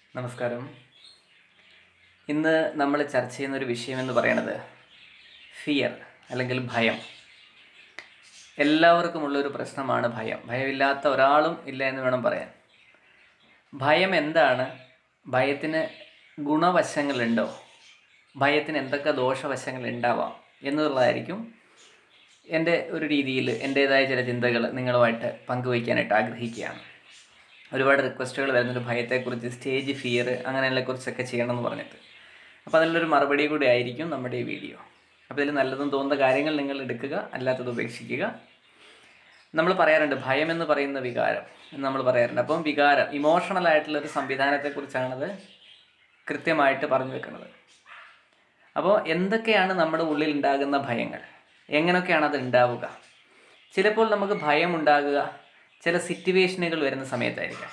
നമസ്കാരം ഇന്ന് നമ്മൾ ചർച്ച ചെയ്യുന്ന ഒരു വിഷയം എന്ന് പറയുന്നത് ഫിയർ അല്ലെങ്കിൽ ഭയം എല്ലാവർക്കുമുള്ള ഒരു പ്രശ്നമാണ് ഭയം ഭയമില്ലാത്ത ഒരാളും ഇല്ല എന്ന് വേണം പറയാൻ ഭയം എന്താണ് ഭയത്തിന് ഗുണവശങ്ങളുണ്ടോ ഭയത്തിന് എന്തൊക്കെ ദോഷവശങ്ങൾ ഉണ്ടാവാം എന്നുള്ളതായിരിക്കും എൻ്റെ ഒരു രീതിയിൽ എൻ്റേതായ ചില ചിന്തകൾ നിങ്ങളുമായിട്ട് പങ്കുവയ്ക്കാനായിട്ട് ആഗ്രഹിക്കുകയാണ് ഒരുപാട് റിക്വസ്റ്റുകൾ വരുന്നുണ്ട് ഭയത്തെക്കുറിച്ച് സ്റ്റേജ് ഫിയർ അങ്ങനെയുള്ള കുറിച്ചൊക്കെ ചെയ്യണമെന്ന് പറഞ്ഞിട്ട് അപ്പോൾ അതിനുള്ളൊരു മറുപടി കൂടി ആയിരിക്കും നമ്മുടെ ഈ വീഡിയോ അപ്പോൾ ഇതിൽ നല്ലതെന്ന് തോന്നുന്ന കാര്യങ്ങൾ നിങ്ങൾ എടുക്കുക അല്ലാത്തത് ഉപേക്ഷിക്കുക നമ്മൾ പറയാറുണ്ട് ഭയം എന്ന് പറയുന്ന വികാരം എന്ന് നമ്മൾ പറയാറുണ്ട് അപ്പം വികാരം ഇമോഷണൽ ആയിട്ടുള്ള ഒരു സംവിധാനത്തെക്കുറിച്ചാണത് കൃത്യമായിട്ട് പറഞ്ഞു വെക്കുന്നത് അപ്പോൾ എന്തൊക്കെയാണ് നമ്മുടെ ഉള്ളിൽ ഉണ്ടാകുന്ന ഭയങ്ങൾ എങ്ങനെയൊക്കെയാണ് അത് ഉണ്ടാവുക ചിലപ്പോൾ നമുക്ക് ഭയം ഉണ്ടാകുക ചില സിറ്റുവേഷനുകൾ വരുന്ന സമയത്തായിരിക്കാം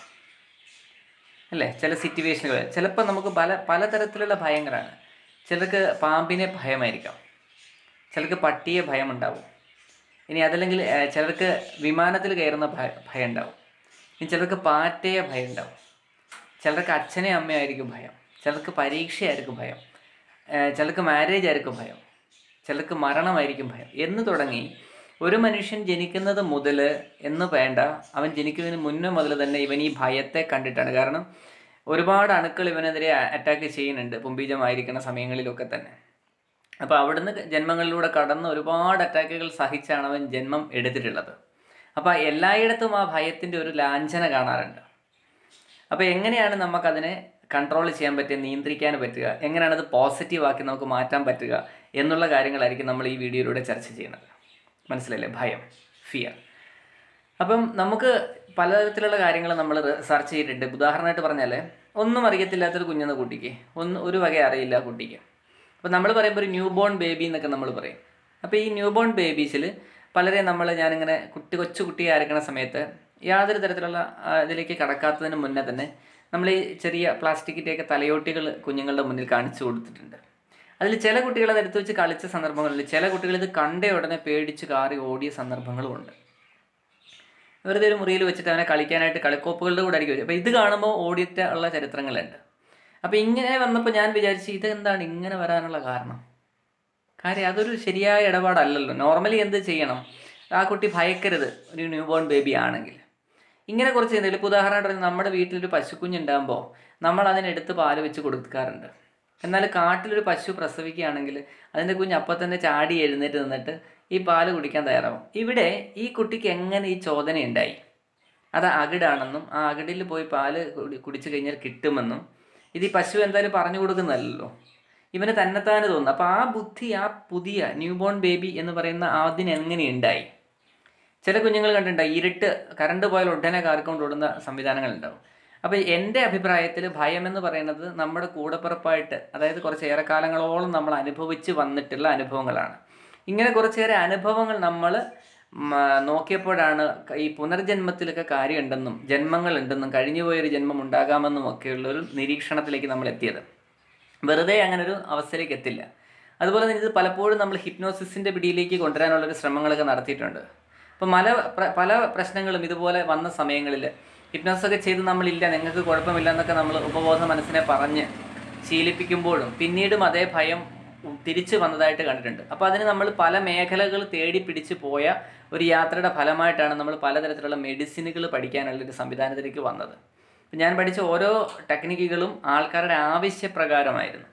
അല്ലേ ചില സിറ്റുവേഷനുകൾ ചിലപ്പോൾ നമുക്ക് പല പലതരത്തിലുള്ള ഭയങ്ങളാണ് ചിലർക്ക് പാമ്പിനെ ഭയമായിരിക്കാം ചിലർക്ക് പട്ടിയെ ഭയമുണ്ടാവും ഇനി അതല്ലെങ്കിൽ ഏഹ്, ചിലർക്ക് വിമാനത്തിൽ കയറുന്ന ഭയ ഭയം ഉണ്ടാവും ഇനി ചിലർക്ക് പാറ്റയെ ഭയം ഉണ്ടാവും ചിലർക്ക് അച്ഛനെ അമ്മയായിരിക്കും ഭയം ചിലർക്ക് പരീക്ഷയായിരിക്കും ഭയം ഏഹ്, ചിലർക്ക് മാരേജ് ആയിരിക്കും ഭയം ചിലർക്ക് മരണമായിരിക്കും ഭയം എന്ന് തുടങ്ങി ഒരു മനുഷ്യൻ ജനിക്കുന്നത് മുതൽ എന്ന് വേണ്ട അവൻ ജനിക്കുന്നതിന് മുന്നേ മുതൽ തന്നെ ഇവൻ ഈ ഭയത്തെ കണ്ടിട്ടാണ് കാരണം ഒരുപാട് അണുക്കൾ ഇവനെതിരെ അറ്റാക്ക് ചെയ്യുന്നുണ്ട് പുംബീജമായിരിക്കുന്ന സമയങ്ങളിലൊക്കെ തന്നെ അപ്പോൾ അവിടുന്ന് ജന്മങ്ങളിലൂടെ കടന്ന് ഒരുപാട് അറ്റാക്കുകൾ സഹിച്ചാണ് അവൻ ജന്മം എടുത്തിട്ടുള്ളത് അപ്പോൾ എല്ലായിടത്തും ആ ഭയത്തിൻ്റെ ഒരു ലാഞ്ചന കാണാറുണ്ട് അപ്പോൾ എങ്ങനെയാണ് നമുക്കതിനെ കൺട്രോൾ ചെയ്യാൻ പറ്റുക നിയന്ത്രിക്കാൻ പറ്റുക എങ്ങനെയാണ് അത് പോസിറ്റീവ് ആക്കി നമുക്ക് മാറ്റാൻ പറ്റുക എന്നുള്ള കാര്യങ്ങളായിരിക്കും നമ്മൾ ഈ വീഡിയോയിലൂടെ ചർച്ച ചെയ്യുന്നത് മനസ്സിലല്ലേ ഭയം ഫിയർ അപ്പം നമുക്ക് പലതരത്തിലുള്ള കാര്യങ്ങൾ നമ്മൾ സെർച്ച് ചെയ്തിട്ടുണ്ട് ഉദാഹരണമായിട്ട് പറഞ്ഞാൽ ഒന്നും അറിയത്തില്ലാത്തൊരു കുഞ്ഞെന്ന കുട്ടിക്ക് ഒന്ന് ഒരു വക അറിയില്ല ആ കുട്ടിക്ക് അപ്പോൾ നമ്മൾ പറയുമ്പോൾ ഒരു ന്യൂ ബോൺ ബേബി എന്നൊക്കെ നമ്മൾ പറയും അപ്പോൾ ഈ ന്യൂ ബോൺ ബേബീസിൽ പലരെ നമ്മൾ ഞാനിങ്ങനെ കുട്ടി കൊച്ചു കുട്ടിയെ ആയിരിക്കുന്ന സമയത്ത് യാതൊരു തരത്തിലുള്ള ആ, ഇതിലേക്ക് കടക്കാത്തതിന് മുന്നേ തന്നെ നമ്മൾ ഈ ചെറിയ പ്ലാസ്റ്റിക്കിൻ്റെയൊക്കെ തലയോട്ടികൾ കുഞ്ഞുങ്ങളുടെ മുന്നിൽ കാണിച്ചു കൊടുത്തിട്ടുണ്ട് അതിൽ ചില കുട്ടികൾ അത് എടുത്ത് വെച്ച് കളിച്ച സന്ദർഭങ്ങളുണ്ട് ചില കുട്ടികൾ ഇത് കണ്ട ഉടനെ പേടിച്ച് കാറി ഓടിയ സന്ദർഭങ്ങളുമുണ്ട് വെറുതെ ഒരു മുറിയിൽ വെച്ചിട്ട് അവനെ കളിക്കാനായിട്ട് കളിക്കോപ്പുകളുടെ കൂടെ ആയിരിക്കും അപ്പോൾ ഇത് കാണുമ്പോൾ ഓടിയിട്ട് ഉള്ള ചരിത്രങ്ങളുണ്ട് അപ്പോൾ ഇങ്ങനെ വന്നപ്പോൾ ഞാൻ വിചാരിച്ചു ഇത് എന്താണ് ഇങ്ങനെ വരാനുള്ള കാരണം കാര്യം അതൊരു ശരിയായ ഇടപാടല്ലല്ലോ നോർമലി എന്ത് ചെയ്യണം ആ കുട്ടി ഭയക്കരുത് ഒരു ന്യൂ ബോൺ ബേബി ആണെങ്കിൽ ഇങ്ങനെ കുറച്ച് എന്തെങ്കിലും ഇപ്പോൾ ഉദാഹരണമായിട്ട് പറഞ്ഞാൽ നമ്മുടെ വീട്ടിലൊരു പശുക്കുഞ്ഞുണ്ടാകുമ്പോൾ നമ്മൾ അതിനെടുത്ത് പാല് വെച്ച് കൊടുക്കാറുണ്ട് എന്നാൽ കാട്ടിലൊരു പശു പ്രസവിക്കുകയാണെങ്കിൽ അതിൻ്റെ കുഞ്ഞ് അപ്പം തന്നെ ചാടി എഴുന്നേറ്റ് നിന്നിട്ട് ഈ പാല് കുടിക്കാൻ തയ്യാറാവും ഇവിടെ ഈ കുട്ടിക്ക് എങ്ങനെ ഈ ചോദന ഉണ്ടായി അത് അകിടാണെന്നും ആ അകിടിൽ പോയി പാല് കുടി- കുടിച്ചു കഴിഞ്ഞാൽ കിട്ടുമെന്നും ഇത് ഈ പശു എന്തായാലും പറഞ്ഞു കൊടുക്കുന്നതല്ലല്ലോ ഇവന് തന്നെത്താനെ തോന്നുന്നു അപ്പോൾ ആ ബുദ്ധി ആ പുതിയ ന്യൂ ബോൺ ബേബി എന്ന് പറയുന്ന അതിന് എങ്ങനെ ഉണ്ടായി ചില കുഞ്ഞുങ്ങൾ കണ്ടിട്ടുണ്ടായി ഇരുട്ട് കറണ്ട് പോയാൽ ഉടനെ കാർക്കൊണ്ട് ഓടുന്ന സംവിധാനങ്ങളുണ്ടാവും അപ്പോൾ എൻ്റെ അഭിപ്രായത്തിൽ ഭയം എന്ന് പറയുന്നത് നമ്മുടെ കൂടപ്പിറപ്പായിട്ട് അതായത് കുറച്ച് ഏറെക്കാലങ്ങളോളം നമ്മൾ അനുഭവിച്ച് വന്നിട്ടുള്ള അനുഭവങ്ങളാണ് ഇങ്ങനെ കുറച്ചേറെ അനുഭവങ്ങൾ നമ്മൾ നോക്കിയപ്പോഴാണ് ഈ പുനർജന്മത്തിലൊക്കെ കാര്യമുണ്ടെന്നും ജന്മങ്ങളുണ്ടെന്നും കഴിഞ്ഞു പോയൊരു ജന്മം ഉണ്ടാകാമെന്നും ഒക്കെയുള്ള ഒരു നിരീക്ഷണത്തിലേക്ക് നമ്മൾ എത്തിയത് വെറുതെ അങ്ങനെ ഒരു അവസ്ഥയിലേക്ക് എത്തില്ല അതുപോലെ തന്നെ ഇത് പലപ്പോഴും നമ്മൾ ഹിപ്നോസിസിൻ്റെ പിടിയിലേക്ക് കൊണ്ടുവരാനുള്ളൊരു ശ്രമങ്ങളൊക്കെ നടത്തിയിട്ടുണ്ട് അപ്പോൾ പല പ്ര- പല പ്രശ്നങ്ങളും ഇതുപോലെ വന്ന സമയങ്ങളിൽ ഹിപ്നോസൊക്കെ ചെയ്ത് നമ്മളില്ല നിങ്ങൾക്ക് കുഴപ്പമില്ല എന്നൊക്കെ നമ്മൾ ഉപബോധ മനസ്സിനെ പറഞ്ഞ് ശീലിപ്പിക്കുമ്പോഴും പിന്നീടും അതേ ഭയം തിരിച്ചു വന്നതായിട്ട് കണ്ടിട്ടുണ്ട് അപ്പോൾ അതിന് നമ്മൾ പല മേഖലകൾ തേടി പിടിച്ച് പോയ ഒരു യാത്രയുടെ ഫലമായിട്ടാണ് നമ്മൾ പലതരത്തിലുള്ള മെഡിസിനുകൾ പഠിക്കാനുള്ള ഒരു സംവിധാനത്തിലേക്ക് വന്നത് ഇപ്പം ഞാൻ പഠിച്ച ഓരോ ടെക്നിക്കുകളും ആൾക്കാരുടെ ആവശ്യപ്രകാരമായിരുന്നു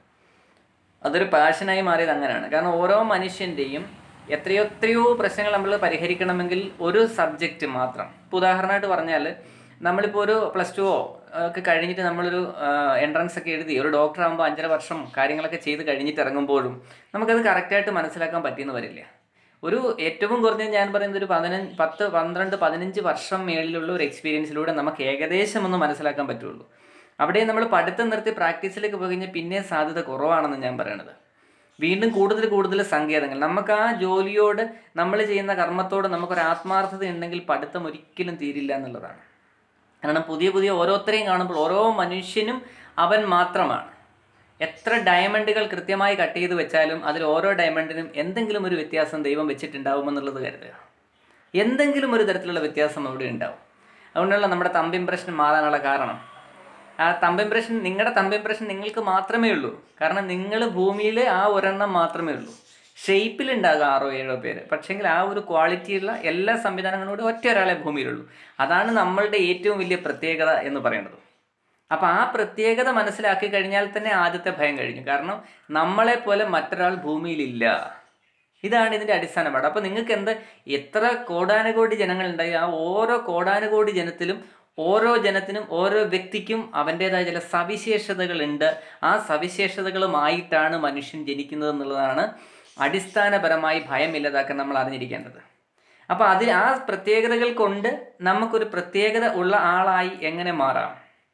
അതൊരു പാഷനായി മാറിയത് അങ്ങനെയാണ് കാരണം ഓരോ മനുഷ്യൻ്റെയും എത്രയോ എത്രയോ പ്രശ്നങ്ങൾ നമ്മൾ പരിഹരിക്കണമെങ്കിൽ ഒരു സബ്ജക്റ്റ് മാത്രം ഇപ്പോൾ ഉദാഹരണമായിട്ട് പറഞ്ഞാൽ നമ്മളിപ്പോൾ ഒരു പ്ലസ് ടുവോ ഒക്കെ കഴിഞ്ഞിട്ട് നമ്മളൊരു എൻട്രൻസ് ഒക്കെ എഴുതി ഒരു ഡോക്ടർ ആകുമ്പോൾ അഞ്ചര വർഷം കാര്യങ്ങളൊക്കെ ചെയ്ത് കഴിഞ്ഞിട്ട് ഇറങ്ങുമ്പോഴും നമുക്കത് കറക്റ്റായിട്ട് മനസ്സിലാക്കാൻ പറ്റിയെന്ന് വരില്ല ഒരു ഏറ്റവും കുറഞ്ഞ ഞാൻ പറയുന്നത് ഒരു പതിനഞ്ച് പത്ത് പന്ത്രണ്ട് പതിനഞ്ച് വർഷം മേളിലുള്ള ഒരു എക്സ്പീരിയൻസിലൂടെ നമുക്ക് ഏകദേശം ഒന്ന് മനസ്സിലാക്കാൻ പറ്റുള്ളൂ അവിടെ നമ്മൾ പഠിത്തം നിർത്തി പ്രാക്ടീസിലേക്ക് പോയി കഴിഞ്ഞാൽ പിന്നെ സാധ്യത കുറവാണെന്ന് ഞാൻ പറയണത് വീണ്ടും കൂടുതൽ കൂടുതൽ സങ്കേതങ്ങൾ നമുക്ക് ആ ജോലിയോട് നമ്മൾ ചെയ്യുന്ന കർമ്മത്തോട് നമുക്കൊരു ആത്മാർത്ഥത ഉണ്ടെങ്കിൽ പഠിത്തം ഒരിക്കലും തീരില്ല എന്നുള്ളതാണ് കാരണം പുതിയ പുതിയ ഓരോരുത്തരെയും കാണുമ്പോൾ ഓരോ മനുഷ്യനും അവൻ മാത്രമാണ് എത്ര ഡയമണ്ടുകൾ കൃത്യമായി കട്ട് ചെയ്ത് വെച്ചാലും അതിൽ ഓരോ ഡയമണ്ടിനും എന്തെങ്കിലും ഒരു വ്യത്യാസം ദൈവം വെച്ചിട്ടുണ്ടാവുമെന്നുള്ളത് കരുതുക എന്തെങ്കിലും ഒരു തരത്തിലുള്ള വ്യത്യാസം അവിടെ ഉണ്ടാവും അതുകൊണ്ടുള്ള നമ്മുടെ തമ്പ് ഇംപ്രഷൻ മാറാനുള്ള കാരണം ആ തമ്പ് ഇംപ്രഷൻ നിങ്ങളുടെ തമ്പ് ഇംപ്രഷൻ നിങ്ങൾക്ക് മാത്രമേ ഉള്ളൂ കാരണം നിങ്ങൾ ഭൂമിയിൽ ആ ഒരെണ്ണം മാത്രമേ ഉള്ളൂ ഷേപ്പിൽ ഉണ്ടാകും ആറോ ഏഴോ പേര് പക്ഷേങ്കിൽ ആ ഒരു ക്വാളിറ്റിയുള്ള എല്ലാ സംവിധാനങ്ങളും കൂടി ഒറ്റ ഒരാളെ ഭൂമിയിലുള്ളൂ അതാണ് നമ്മളുടെ ഏറ്റവും വലിയ പ്രത്യേകത എന്ന് പറയുന്നത് അപ്പോൾ ആ പ്രത്യേകത മനസ്സിലാക്കി കഴിഞ്ഞാൽ തന്നെ ആദ്യത്തെ ഭയം കഴിഞ്ഞു കാരണം നമ്മളെ പോലെ മറ്റൊരാൾ ഭൂമിയിലില്ല ഇതാണ് ഇതിൻ്റെ അടിസ്ഥാന പാഠം അപ്പോൾ നിങ്ങൾക്ക് എന്ത് എത്ര കോടാനുകോടി ജനങ്ങളുണ്ടായി ആ ഓരോ കോടാനുകോടി ജനത്തിലും ഓരോ ജനത്തിനും ഓരോ വ്യക്തിക്കും അവൻ്റേതായ ചില സവിശേഷതകളുണ്ട് ആ സവിശേഷതകളുമായിട്ടാണ് മനുഷ്യൻ ജനിക്കുന്നത് എന്നുള്ളതാണ് അടിസ്ഥാനപരമായി ഭയമില്ലാതാക്കാൻ നമ്മൾ അറിഞ്ഞിരിക്കേണ്ടത് അപ്പോൾ അതിൽ ആ പ്രത്യേകതകൾ കൊണ്ട് നമുക്കൊരു പ്രത്യേകത ഉള്ള ആളായി എങ്ങനെ മാറാം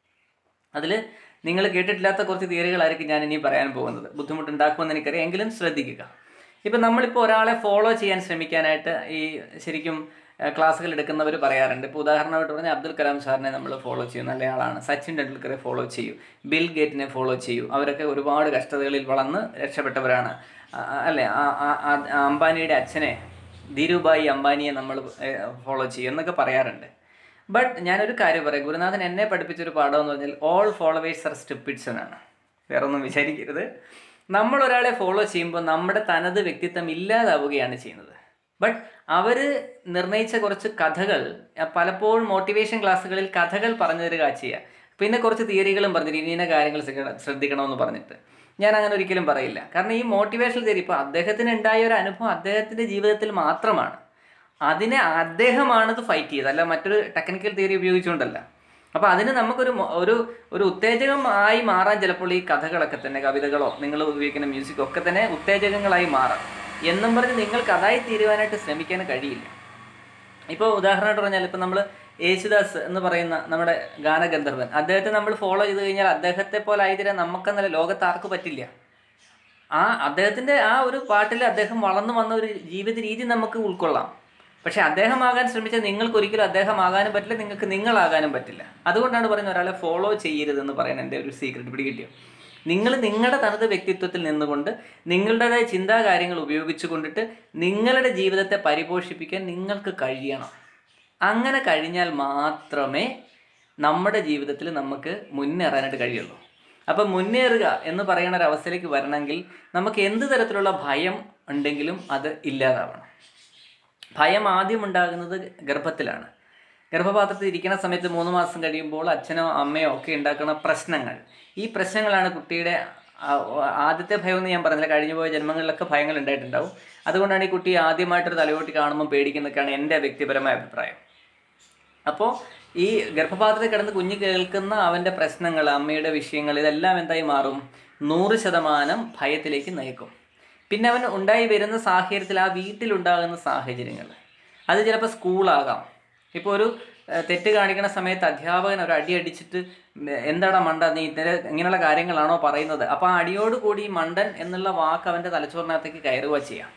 അതിൽ നിങ്ങൾ കേട്ടിട്ടില്ലാത്ത കുറച്ച് തിയറികളായിരിക്കും ഞാൻ ഇനി പറയാൻ പോകുന്നത് ബുദ്ധിമുട്ടുണ്ടാക്കുമെന്ന് എനിക്കറിയാം എങ്കിലും ശ്രദ്ധിക്കുക ഇപ്പം നമ്മളിപ്പോൾ ഒരാളെ ഫോളോ ചെയ്യാൻ ശ്രമിക്കാനായിട്ട് ഈ ശരിക്കും ഏഹ്, ക്ലാസ്സുകൾ എടുക്കുന്നവർ പറയാറുണ്ട് ഇപ്പോൾ ഉദാഹരണമായിട്ട് പറഞ്ഞാൽ അബ്ദുൽ കലാം സാറിനെ നമ്മൾ ഫോളോ ചെയ്യും നല്ല ആളാണ് സച്ചിൻ ടെണ്ടുൽക്കറെ ഫോളോ ചെയ്യൂ ബിൽ ഗേറ്റിനെ ഫോളോ ചെയ്യൂ അവരൊക്കെ ഒരുപാട് കഷ്ടതകളിൽ വളർന്ന് രക്ഷപ്പെട്ടവരാണ് ആ, ആ, അല്ലേ ആ- ആ- ആ- ആ അംബാനിയുടെ അച്ഛനെ ധീരുഭായി അംബാനിയെ നമ്മൾ ഫോളോ ചെയ്യും എന്നൊക്കെ പറയാറുണ്ട് ബട്ട് ഞാനൊരു കാര്യം പറയാം ഗുരുനാഥൻ എന്നെ പഠിപ്പിച്ചൊരു പാഠം എന്ന് പറഞ്ഞാൽ ഓൾ ഫോളോവേഴ്സ് ആർ സ്റ്റുപ്പിഡ്സ് എന്നാണ് വേറെ ഒന്നും വിചാരിക്കരുത് നമ്മൾ ഒരാളെ ഫോളോ ചെയ്യുമ്പോൾ നമ്മുടെ തനത് വ്യക്തിത്വം ഇല്ലാതാവുകയാണ് ചെയ്യുന്നത് ബട്ട് അവർ നിർണയിച്ച കുറച്ച് കഥകൾ അഹ് പലപ്പോഴും മോട്ടിവേഷൻ ക്ലാസ്സുകളിൽ കഥകൾ പറഞ്ഞു തരിക ചെയ്യുക പിന്നെ കുറച്ച് തിയറികളും പറഞ്ഞിട്ട് ഇന്ന കാര്യങ്ങൾ ശ്രദ്ധിക്കണം- ശ്രദ്ധിക്കണമെന്ന് പറഞ്ഞിട്ട് ഞാൻ അങ്ങനെ ഒരിക്കലും പറയില്ല കാരണം ഈ മോട്ടിവേഷൻ തിയറി ഇപ്പോൾ അദ്ദേഹത്തിന് ഉണ്ടായ ഒരു അനുഭവം അദ്ദേഹത്തിൻ്റെ ജീവിതത്തിൽ മാത്രമാണ് അതിനെ അദ്ദേഹമാണത് ഫൈറ്റ് ചെയ്തത് അല്ല മറ്റൊരു ടെക്നിക്കൽ തിയറി ഉപയോഗിച്ചുകൊണ്ടല്ല അപ്പോൾ അതിന് നമുക്കൊരു മൊ- ഒരു ഒരു ഉത്തേജകം ആയി മാറാൻ ചിലപ്പോൾ ഈ കഥകളൊക്കെ തന്നെ കവിതകളോ നിങ്ങൾ ഉപയോഗിക്കുന്ന മ്യൂസിക്കോ ഒക്കെ തന്നെ ഉത്തേജകങ്ങളായി മാറാം എന്നും പറഞ്ഞ് നിങ്ങൾക്ക് അതായി തീരുവാനായിട്ട് ശ്രമിക്കാൻ കഴിയില്ല ഇപ്പോൾ ഉദാഹരണമായിട്ട് പറഞ്ഞാൽ ഇപ്പോൾ നമ്മൾ യേശുദാസ് എന്ന് പറയുന്ന നമ്മുടെ ഗാനഗന്ധർവൻ അദ്ദേഹത്തെ നമ്മൾ ഫോളോ ചെയ്ത് കഴിഞ്ഞാൽ അദ്ദേഹത്തെ പോലെ ആയിത്തീരാൻ നമുക്കെന്നല്ല ലോകത്ത് ആർക്ക് പറ്റില്ല ആ അദ്ദേഹത്തിൻ്റെ ആ ഒരു പാട്ടിൽ അദ്ദേഹം വളർന്നു വന്ന ഒരു ജീവിത രീതി നമുക്ക് ഉൾക്കൊള്ളാം പക്ഷെ അദ്ദേഹമാകാൻ ശ്രമിച്ച നിങ്ങൾക്ക് ഒരിക്കലും അദ്ദേഹമാകാനും പറ്റില്ല നിങ്ങൾക്ക് നിങ്ങളാകാനും പറ്റില്ല അതുകൊണ്ടാണ് പറയുന്നത് ഒരാളെ ഫോളോ ചെയ്യരുതെന്ന് പറയുന്നത് എൻ്റെ ഒരു സീക്രട്ട് പിടികിട്ടിയോ നിങ്ങൾ നിങ്ങളുടെ തനത് വ്യക്തിത്വത്തിൽ നിന്നുകൊണ്ട് നിങ്ങളുടേതായ ചിന്താകാര്യങ്ങൾ ഉപയോഗിച്ചു കൊണ്ടിട്ട് നിങ്ങളുടെ ജീവിതത്തെ പരിപോഷിപ്പിക്കാൻ നിങ്ങൾക്ക് കഴിയണം അങ്ങനെ കഴിഞ്ഞാൽ മാത്രമേ നമ്മുടെ ജീവിതത്തിൽ നമുക്ക് മുന്നേറാനായിട്ട് കഴിയുള്ളൂ അപ്പം മുന്നേറുക എന്ന് പറയുന്ന ഒരു അവസ്ഥയിലേക്ക് വരണമെങ്കിൽ നമുക്ക് എന്ത് തരത്തിലുള്ള ഭയം ഉണ്ടെങ്കിലും അത് ഇല്ലാതാവണം ഭയം ആദ്യം ഉണ്ടാകുന്നത് ഗർഭത്തിലാണ് ഗർഭപാത്രത്തിൽ ഇരിക്കുന്ന സമയത്ത് മൂന്ന് മാസം കഴിയുമ്പോൾ അച്ഛനോ അമ്മയോ ഒക്കെ ഉണ്ടാക്കുന്ന പ്രശ്നങ്ങൾ ഈ പ്രശ്നങ്ങളാണ് കുട്ടിയുടെ ആ, ആദ്യത്തെ ഭയം എന്ന് ഞാൻ പറഞ്ഞില്ല കഴിഞ്ഞു പോയ ജന്മങ്ങളിലൊക്കെ ഭയങ്ങൾ ഉണ്ടായിട്ടുണ്ടാവും അതുകൊണ്ടാണ് ഈ കുട്ടി ആദ്യമായിട്ടൊരു തലയോട്ടി കാണുമ്പോൾ പേടിക്കുന്നതൊക്കെയാണ് എൻ്റെ വ്യക്തിപരമായ അഭിപ്രായം അപ്പോൾ ഈ ഗർഭപാത്രത്തിൽ കിടന്ന് കുഞ്ഞ് കേൾക്കുന്ന അവൻ്റെ പ്രശ്നങ്ങൾ അമ്മയുടെ വിഷയങ്ങൾ ഇതെല്ലാം എന്തായി മാറും നൂറ് ശതമാനം ഭയത്തിലേക്ക് നയിക്കും പിന്നെ അവൻ ഉണ്ടായി വരുന്ന സാഹചര്യത്തിൽ ആ വീട്ടിലുണ്ടാകുന്ന സാഹചര്യങ്ങൾ അത് ചിലപ്പോൾ സ്കൂളാകാം ഇപ്പോൾ ഒരു ഏഹ്, തെറ്റ് കാണിക്കുന്ന സമയത്ത് അധ്യാപകൻ ഒരു അടി അടിച്ചിട്ട് എന്താടാ മണ്ട നീ ഇത്തരം ഇങ്ങനെയുള്ള കാര്യങ്ങളാണോ പറയുന്നത് അപ്പോൾ ആ അടിയോട് കൂടി ഈ മണ്ടൻ എന്നുള്ള വാക്ക് അവൻ്റെ തലച്ചോറിനകത്തേക്ക് കയറുക ചെയ്യാം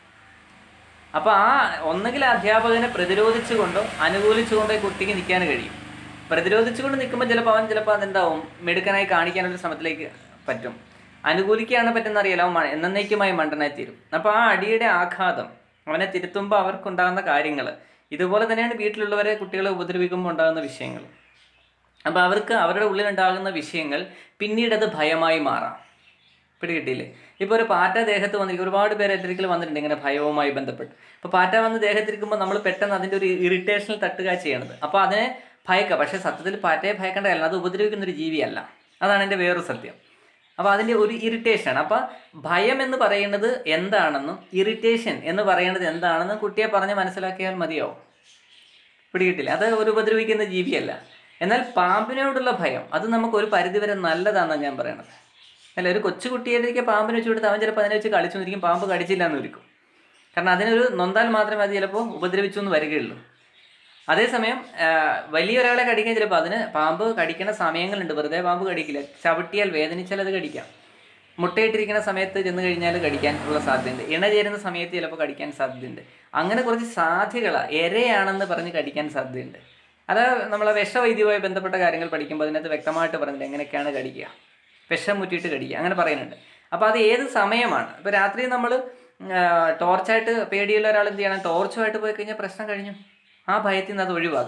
അപ്പോൾ ആ ഒന്നുകിൽ അധ്യാപകനെ പ്രതിരോധിച്ചുകൊണ്ടോ അനുകൂലിച്ചുകൊണ്ടോ ഈ കുട്ടിക്ക് നിൽക്കാൻ കഴിയും പ്രതിരോധിച്ചുകൊണ്ട് നിൽക്കുമ്പോൾ ചിലപ്പോൾ അവൻ ചിലപ്പോൾ അതെന്താവും മിടുക്കനായി കാണിക്കാനൊരു ശ്രമത്തിലേക്ക് പറ്റും അനുകൂലിക്കുകയാണ് പറ്റുന്ന അറിയാലോ അവൻ മ- എന്നേക്കുമായി മണ്ടനായി തീരും അപ്പോൾ ആ അടിയുടെ ആഘാതം അവനെ തിരുത്തുമ്പോൾ അവർക്കുണ്ടാകുന്ന കാര്യങ്ങൾ ഇതുപോലെ തന്നെയാണ് വീട്ടിലുള്ളവരെ കുട്ടികളെ ഉപദ്രവിക്കുമ്പോൾ ഉണ്ടാകുന്ന വിഷയങ്ങൾ അപ്പോൾ അവർക്ക് അവരുടെ ഉള്ളിലുണ്ടാകുന്ന വിഷയങ്ങൾ പിന്നീട് അത് ഭയമായി മാറാം പിടികിട്ടിയില്ലേ ഇപ്പോൾ ഒരു പാറ്റ ദേഹത്ത് വന്നിരിക്കും ഒരുപാട് പേര് എൻ്റെ ഒരിക്കൽ വന്നിട്ടുണ്ട് ഇങ്ങനെ ഭയവുമായി ബന്ധപ്പെട്ട് അപ്പോൾ പാറ്റ വന്ന് ദേഹത്തിരിക്കുമ്പോൾ നമ്മൾ പെട്ടെന്ന് അതിൻ്റെ ഒരു ഇറിറ്റേഷനിൽ തട്ടുക ചെയ്യണത് അപ്പോൾ അതിനെ ഭയക്കുക പക്ഷേ സത്യത്തിൽ പാറ്റയെ ഭയക്കേണ്ടതല്ല അത് ഉപദ്രവിക്കുന്ന ഒരു ജീവിയല്ല അതാണ് എൻ്റെ വേറൊരു സത്യം അപ്പോൾ അതിൻ്റെ ഒരു ഇറിറ്റേഷൻ അപ്പോൾ ഭയം എന്ന് പറയുന്നത് എന്താണെന്നും ഇറിറ്റേഷൻ എന്ന് പറയുന്നത് എന്താണെന്നും കുട്ടിയെ പറഞ്ഞ് മനസ്സിലാക്കിയാൽ മതിയാവും പിടികിട്ടില്ല അത് ഒരു ഉപദ്രവിക്കുന്ന ജീവിയല്ല എന്നാൽ പാമ്പിനോടുള്ള ഭയം അത് നമുക്ക് ഒരു പരിധിവരെ നല്ലതാണെന്നാണ് ഞാൻ പറയണത് അല്ല ഒരു കൊച്ചു കുട്ടിയിലേക്ക് പാമ്പിനെ വെച്ച് കൊടുത്ത് അവൻ ചിലപ്പോൾ അതിനെ വെച്ച് കളിച്ചു നിൽക്കും പാമ്പ് കടിച്ചില്ല എന്ന് വരിക്കും കാരണം അതിനൊരു നൊന്താൽ മാത്രമേ അത് ചിലപ്പോൾ ഉപദ്രവിച്ചു എന്ന് വരികയുള്ളൂ അതേസമയം ആ, വലിയൊരാളെ കടിക്കാൻ ചിലപ്പോൾ അതിന് പാമ്പ് കടിക്കുന്ന സമയങ്ങളുണ്ട് വെറുതെ പാമ്പ് കടിക്കില്ല ചവിട്ടിയാൽ വേദനിച്ചാൽ അത് കടിക്കാം മുട്ടയിട്ടിരിക്കുന്ന സമയത്ത് ചെന്ന് കഴിഞ്ഞാൽ കടിക്കാൻ ഉള്ള സാധ്യതയുണ്ട് ഇണ ചേരുന്ന സമയത്ത് ചിലപ്പോൾ കടിക്കാൻ സാധ്യതയുണ്ട് അങ്ങനെ കുറച്ച് സാധ്യതകളാണ് ഇരയാണെന്ന് പറഞ്ഞ് കടിക്കാൻ സാധ്യതയുണ്ട് അത് നമ്മളെ വിഷവൈദ്യവുമായി ബന്ധപ്പെട്ട കാര്യങ്ങൾ പഠിക്കുമ്പോൾ അതിനകത്ത് വ്യക്തമായിട്ട് പറഞ്ഞിട്ട് എങ്ങനെയൊക്കെയാണ് കടിക്കുക വിഷം മുറ്റിയിട്ട് കടിക്കുക അങ്ങനെ പറയുന്നുണ്ട് അപ്പോൾ അത് ഏത് സമയമാണ് ഇപ്പോൾ രാത്രി നമ്മൾ ടോർച്ചായിട്ട് പേടിയുള്ള ഒരാൾ എന്ത് ചെയ്യണം ടോർച്ചുമായിട്ട് പോയി കഴിഞ്ഞാൽ പ്രശ്നം കഴിഞ്ഞു ആ ഭയത്തിൽ നിന്ന് അത് ഒഴിവാക്കാം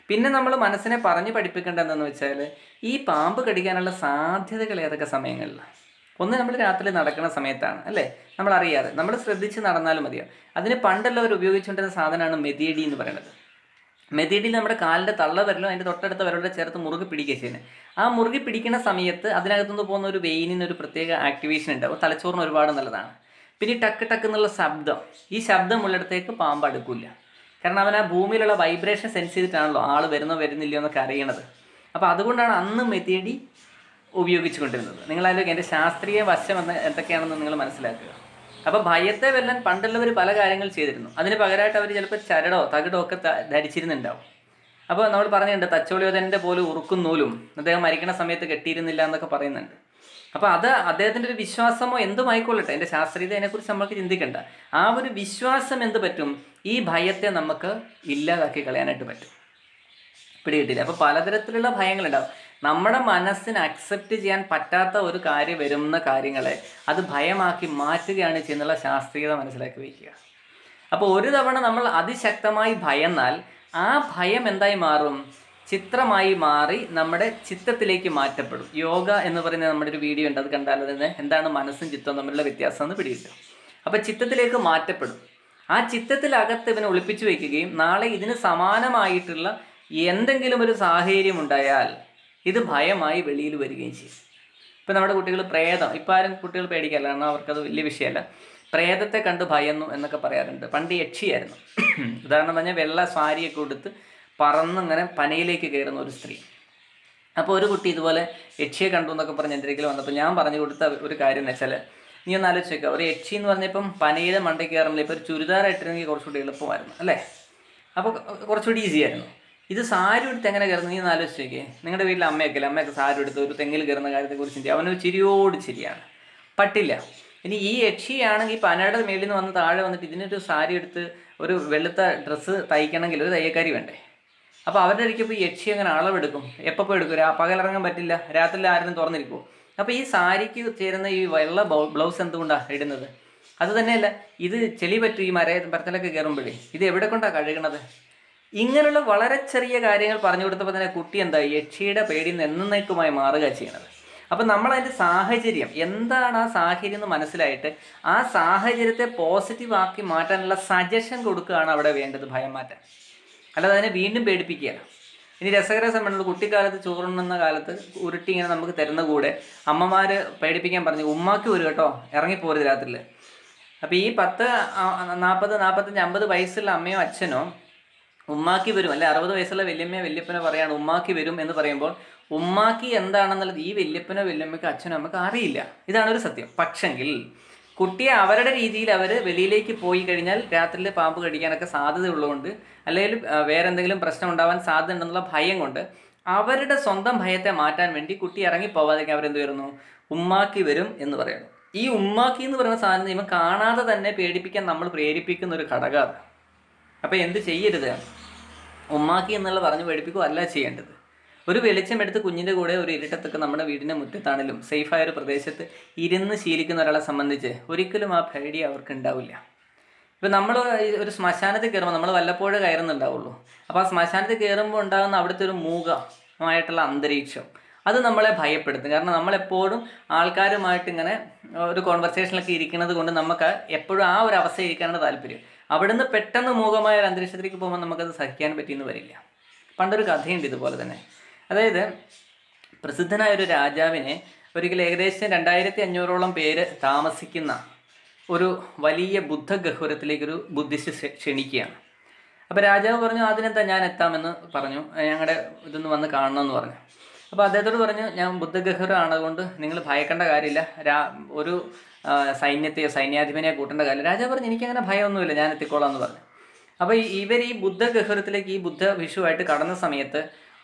പിന്നെ നമ്മൾ മനസ്സിനെ പറഞ്ഞു പഠിപ്പിക്കേണ്ടത് എന്താണെന്ന് വെച്ചാൽ ഈ പാമ്പ് കടിക്കാനുള്ള സാധ്യതകൾ ഏതൊക്കെ സമയങ്ങളിലാണ് ഒന്ന് നമ്മൾ രാത്രി നടക്കുന്ന സമയത്താണ് അല്ലേ നമ്മൾ അറിയാതെ നമ്മൾ ശ്രദ്ധിച്ച് നടന്നാലും മതിയോ അതിന് പണ്ടുള്ളവർ ഉപയോഗിച്ചുകൊണ്ടിരുന്ന സാധനമാണ് മെതിയടി എന്ന് പറയുന്നത് മെതിയടിയിൽ നമ്മുടെ കാലിൻ്റെ തള്ള വരലും അതിൻ്റെ തൊട്ടടുത്ത വരലോടെ ചേർത്ത് മുറുകെ പിടിക്കുക ചെയ്യുന്നത് ആ മുറുകെ പിടിക്കുന്ന സമയത്ത് അതിനകത്തുനിന്ന് പോകുന്ന ഒരു വെയിനിന് ഒരു പ്രത്യേക ആക്ടിവേഷൻ ഉണ്ടാവും തലച്ചോറിന് ഒരുപാട് നല്ലതാണ് പിന്നെ ഈ ടക്ക് ടക്ക് എന്നുള്ള ശബ്ദം ഈ ശബ്ദം ഉള്ളിടത്തേക്ക് പാമ്പ് അടുക്കില്ല കാരണം അവൻ ആ ഭൂമിയിലുള്ള വൈബ്രേഷൻ സെൻസ് ചെയ്തിട്ടാണല്ലോ ആൾ വരുന്നോ വരുന്നില്ലയോ എന്നൊക്കെ അറിയണത് അപ്പോൾ അതുകൊണ്ടാണ് അന്ന് മെതിയടി ഉപയോഗിച്ചുകൊണ്ടിരുന്നത് നിങ്ങളായാലും എൻ്റെ ശാസ്ത്രീയ വശം എന്ന് എന്തൊക്കെയാണെന്ന് നിങ്ങൾ മനസ്സിലാക്കുക അപ്പോൾ ഭയത്തെ വെല്ലാൻ പണ്ടുള്ളവർ പല കാര്യങ്ങൾ ചെയ്തിരുന്നു അതിന് പകരമായിട്ട് അവർ ചിലപ്പോൾ ചരടോ തകിടോ ഒക്കെ ത- ധരിച്ചിരുന്നുണ്ടാവും അപ്പോൾ നമ്മൾ പറഞ്ഞിട്ടുണ്ട് തച്ചോളിയോധൻ്റെ പോലെ ഉറുക്കും നൂലും അദ്ദേഹം മരിക്കണ സമയത്ത് കെട്ടിയിരുന്നില്ല എന്നൊക്കെ പറയുന്നുണ്ട് അപ്പോൾ അത് അദ്ദേഹത്തിൻ്റെ ഒരു വിശ്വാസമോ എന്തും ആയിക്കൊള്ളട്ടെ എൻ്റെ ശാസ്ത്രീയതയെക്കുറിച്ച് നമുക്ക് ചിന്തിക്കണ്ട ആ ഒരു വിശ്വാസം എന്ത് പറ്റും ഈ ഭയത്തെ നമുക്ക് ഇല്ലാതാക്കി കളയാനായിട്ട് പറ്റും പിടികിട്ടില്ല അപ്പോൾ പലതരത്തിലുള്ള ഭയങ്ങളുണ്ടാവും നമ്മുടെ മനസ്സിന് അക്സെപ്റ്റ് ചെയ്യാൻ പറ്റാത്ത ഒരു കാര്യം വരുന്ന കാര്യങ്ങളെ അത് ഭയമാക്കി മാറ്റുകയാണ് ചെയ്യുന്നുള്ള ശാസ്ത്രീയത മനസ്സിലാക്കി വയ്ക്കുക അപ്പോൾ ഒരു തവണ നമ്മൾ അതിശക്തമായി ഭയന്നാൽ ആ ഭയം എന്തായി മാറും ചിത്രമായി മാറി നമ്മുടെ ചിത്തത്തിലേക്ക് മാറ്റപ്പെടും യോഗ എന്ന് പറയുന്ന നമ്മുടെ ഒരു വീഡിയോ ഉണ്ട് അത് കണ്ടാൽ തന്നെ എന്താണ് മനസ്സും ചിത്തവും തമ്മിലുള്ള വ്യത്യാസം എന്ന് പിടികിട്ടും അപ്പോൾ ചിത്തത്തിലേക്ക് മാറ്റപ്പെടും ആ ചിത്തത്തിലകത്ത് ഇവനെ ഒളിപ്പിച്ചു വയ്ക്കുകയും നാളെ ഇതിന് സമാനമായിട്ടുള്ള എന്തെങ്കിലും ഒരു സാഹചര്യം ഉണ്ടായാൽ ഇത് ഭയമായി വെളിയിൽ വരികയും ചെയ്യും ഇപ്പം നമ്മുടെ കുട്ടികൾ പ്രേതം ഇപ്പം ആരും കുട്ടികൾ പേടിക്കാറില്ല കാരണം അവർക്കത് വലിയ വിഷയമല്ല പ്രേതത്തെ കണ്ട് ഭയന്നു എന്നൊക്കെ പറയാറുണ്ട് പണ്ട് യക്ഷിയായിരുന്നു ഉദാഹരണം പറഞ്ഞാൽ വെള്ള സാരിയൊക്കെ കൊടുത്ത് പറന്നിങ്ങനെ പനയിലേക്ക് കയറുന്ന ഒരു സ്ത്രീ അപ്പോൾ ഒരു കുട്ടി ഇതുപോലെ യക്ഷിയെ കണ്ടു എന്നൊക്കെ പറഞ്ഞ് എൻ്റെ അടുക്കൽ വന്നപ്പോൾ ഞാൻ പറഞ്ഞു കൊടുത്ത ഒരു കാര്യം എന്ന് വെച്ചാൽ നീ ഒന്ന് ആലോചിച്ച് വെക്കുക ഒരു യക്ഷി എന്ന് പറഞ്ഞപ്പം പനയുടെ മണ്ടയ്ക്ക് കയറുന്നില്ല ഇപ്പോൾ ഒരു ചുരിദാറായിട്ടിരുന്നെങ്കിൽ കുറച്ചുകൂടി എളുപ്പമായിരുന്നു അല്ലേ അപ്പോൾ കുറച്ചുകൂടി ഈസി ആയിരുന്നു ഇത് സാരി എടുത്ത് എങ്ങനെ കയറുന്നു നീ ഒന്ന് ആലോചിച്ച് നോക്കിയേ നിങ്ങളുടെ വീട്ടിൽ അമ്മയൊക്കെ അല്ലേ അമ്മയൊക്കെ സാരി എടുത്ത് ഒരു തെങ്ങിൽ കയറുന്ന കാര്യത്തെക്കുറിച്ച് ചിന്തി അവനൊരു ചിരിയോട് ചിരിയാണ് പറ്റില്ല ഇനി ഈ യക്ഷിയാണെങ്കിൽ പനയുടെ മേളിൽ നിന്ന് വന്ന് താഴെ വന്നിട്ട് ഇതിനൊരു സാരി എടുത്ത് ഒരു വെളുത്ത ഡ്രസ്സ് തയ്ക്കണമെങ്കിൽ ഒരു തയ്യക്കാരി വേണ്ടേ അപ്പോൾ അവരുടെ ഇടയ്ക്ക് ഇപ്പോൾ ഈ യക്ഷി അങ്ങനെ അളവെടുക്കും എപ്പോൾ പോയി എടുക്കും രാ പകലിറങ്ങാൻ പറ്റില്ല രാത്രി ആരും തുറന്നിരിക്കുമോ അപ്പോൾ ഈ സാരിക്ക് ചേരുന്ന ഈ വെള്ള ബൗ- ബ്ലൗസ് എന്തുകൊണ്ടാണ് ഇടുന്നത് അത് തന്നെയല്ല ഇത് ചെളി പറ്റും ഈ മര മരത്തിലൊക്കെ കയറുമ്പോഴേ ഇത് എവിടെ കൊണ്ടാണ് കഴുകണത് ഇങ്ങനെയുള്ള വളരെ ചെറിയ കാര്യങ്ങൾ പറഞ്ഞു കൊടുത്തപ്പോൾ തന്നെ കുട്ടി എന്താ യക്ഷിയുടെ പേടിയിൽ നിന്ന് എന്നേക്കുമായി മാറുക ചെയ്യണത് അപ്പം നമ്മൾ അതിൻ്റെ സാഹചര്യം എന്താണ് ആ സാഹചര്യം എന്ന് മനസ്സിലായിട്ട് ആ സാഹചര്യത്തെ പോസിറ്റീവ് ആക്കി മാറ്റാനുള്ള സജഷൻ കൊടുക്കുകയാണ് അവിടെ വേണ്ടത് ഭയം മാറ്റാൻ അല്ലാതെ അതിനെ വീണ്ടും പേടിപ്പിക്കുക ഇനി രസകര സമയമുള്ള കുട്ടിക്കാലത്ത് ചോറുണ്ണുന്ന കാലത്ത് ഉരുട്ടി ഇങ്ങനെ നമുക്ക് തരുന്ന കൂടെ അമ്മമാർ പേടിപ്പിക്കാൻ പറഞ്ഞു ഉമ്മാക്ക് വരും കേട്ടോ ഇറങ്ങിപ്പോരുത് രാത്രിയിൽ അപ്പോൾ ഈ പത്ത് നാൽപ്പത് നാൽപ്പത്തഞ്ച് അമ്പത് വയസ്സുള്ള അമ്മയോ അച്ഛനോ ഉമ്മാക്കി വരും അല്ലെ അറുപത് വയസ്സുള്ള വല്യമ്മയോ വല്യപ്പനോ പറയാണ് ഉമ്മാക്കി വരും എന്ന് പറയുമ്പോൾ ഉമ്മാക്കി എന്താണെന്നുള്ളത് ഈ വല്യപ്പനോ വല്യമ്മയ്ക്കോ അച്ഛനോ അമ്മയ്ക്കോ അറിയില്ല ഇതാണ് ഒരു സത്യം പക്ഷെങ്കിൽ കുട്ടിയെ അവരുടെ രീതിയിൽ അവർ വെളിയിലേക്ക് പോയി കഴിഞ്ഞാൽ രാത്രിയിൽ പാമ്പ് കടിക്കാനൊക്കെ സാധ്യത ഉള്ളതുകൊണ്ട് അല്ലെങ്കിൽ ആ, വേറെ എന്തെങ്കിലും പ്രശ്നം ഉണ്ടാവാൻ സാധ്യത ഉണ്ടെന്നുള്ള ഭയം കൊണ്ട് അവരുടെ സ്വന്തം ഭയത്തെ മാറ്റാൻ വേണ്ടി കുട്ടി ഇറങ്ങി പോവാതെങ്കിൽ അവരെന്ത് വരുന്നു ഉമ്മാക്കി വരും എന്ന് പറയുന്നു ഈ ഉമ്മാക്കി എന്ന് പറയുന്ന സാധനം ഇവൻ കാണാതെ തന്നെ പേടിപ്പിക്കാൻ നമ്മൾ പ്രേരിപ്പിക്കുന്ന ഒരു ഘടകമാണ് അപ്പോൾ എന്ത് ചെയ്യരുത് ഉമ്മാക്കി എന്നുള്ള പറഞ്ഞ് പേടിപ്പിക്കുക അല്ല ചെയ്യേണ്ടത് ഒരു വെളിച്ചം എടുത്ത് കുഞ്ഞിൻ്റെ കൂടെ ഒരു ഇരുട്ടത്തൊക്കെ നമ്മുടെ വീടിൻ്റെ മുറ്റത്താണെങ്കിലും സേഫായ ഒരു പ്രദേശത്ത് ഇരുന്ന് ശീലിക്കുന്ന ഒരാളെ സംബന്ധിച്ച് ഒരിക്കലും ആ പേടി അവർക്ക് ഉണ്ടാവില്ല ഇപ്പം നമ്മൾ ഒരു ശ്മശാനത്തിൽ കയറുമ്പോൾ നമ്മൾ വല്ലപ്പോഴും കയറുന്നുണ്ടാവുള്ളൂ അപ്പോൾ ആ ശ്മശാനത്തിൽ കയറുമ്പോൾ ഉണ്ടാകുന്ന അവിടുത്തെ ഒരു മൂകമായിട്ടുള്ള അന്തരീക്ഷം അത് നമ്മളെ ഭയപ്പെടുത്തും കാരണം നമ്മളെപ്പോഴും ആൾക്കാരുമായിട്ട് ഇങ്ങനെ ഒരു കോൺവെർസേഷനിലൊക്കെ ഇരിക്കുന്നത് കൊണ്ട് നമുക്ക് എപ്പോഴും ആ ഒരു അവസ്ഥ ഇരിക്കാനാണ് താല്പര്യം അവിടുന്ന് പെട്ടെന്ന് മൂകമായ ഒരു അന്തരീക്ഷത്തിലേക്ക് പോകുമ്പോൾ നമുക്കത് സഹിക്കാൻ പറ്റിയെന്ന് വരില്ല പണ്ടൊരു കഥയുണ്ട് ഇതുപോലെ തന്നെ അതായത് പ്രസിദ്ധനായ ഒരു രാജാവിനെ ഒരിക്കൽ ഏകദേശം രണ്ടായിരത്തി അഞ്ഞൂറോളം പേര് താമസിക്കുന്ന ഒരു വലിയ ബുദ്ധഗഹ്വരത്തിലേക്കൊരു ബുദ്ധിസ്റ്റ് ക്ഷ- ക്ഷണിക്കുകയാണ് അപ്പോൾ രാജാവ് പറഞ്ഞു അതിനെന്താ ഞാൻ എത്താമെന്ന് പറഞ്ഞു ഞങ്ങളുടെ ഇതൊന്ന് വന്ന് കാണണമെന്ന് പറഞ്ഞു അപ്പോൾ അദ്ദേഹത്തോട് പറഞ്ഞു ഞാൻ ബുദ്ധഗഹ്വരം ആണതുകൊണ്ട് നിങ്ങൾ ഭയക്കേണ്ട കാര്യമില്ല രാ ഒരു ആ, സൈന്യത്തെയോ സൈന്യാധിപനെയോ കൂട്ടേണ്ട കാര്യമില്ല രാജാവ് പറഞ്ഞു എനിക്കങ്ങനെ ഭയമൊന്നുമില്ല ഞാൻ എത്തിക്കോളാം എന്ന് പറഞ്ഞു അപ്പോൾ ഇവർ ഈ ബുദ്ധഗഹ്വരത്തിലേക്ക് ഈ ബുദ്ധ വിഷുവായിട്ട് കടന്ന സമയത്ത്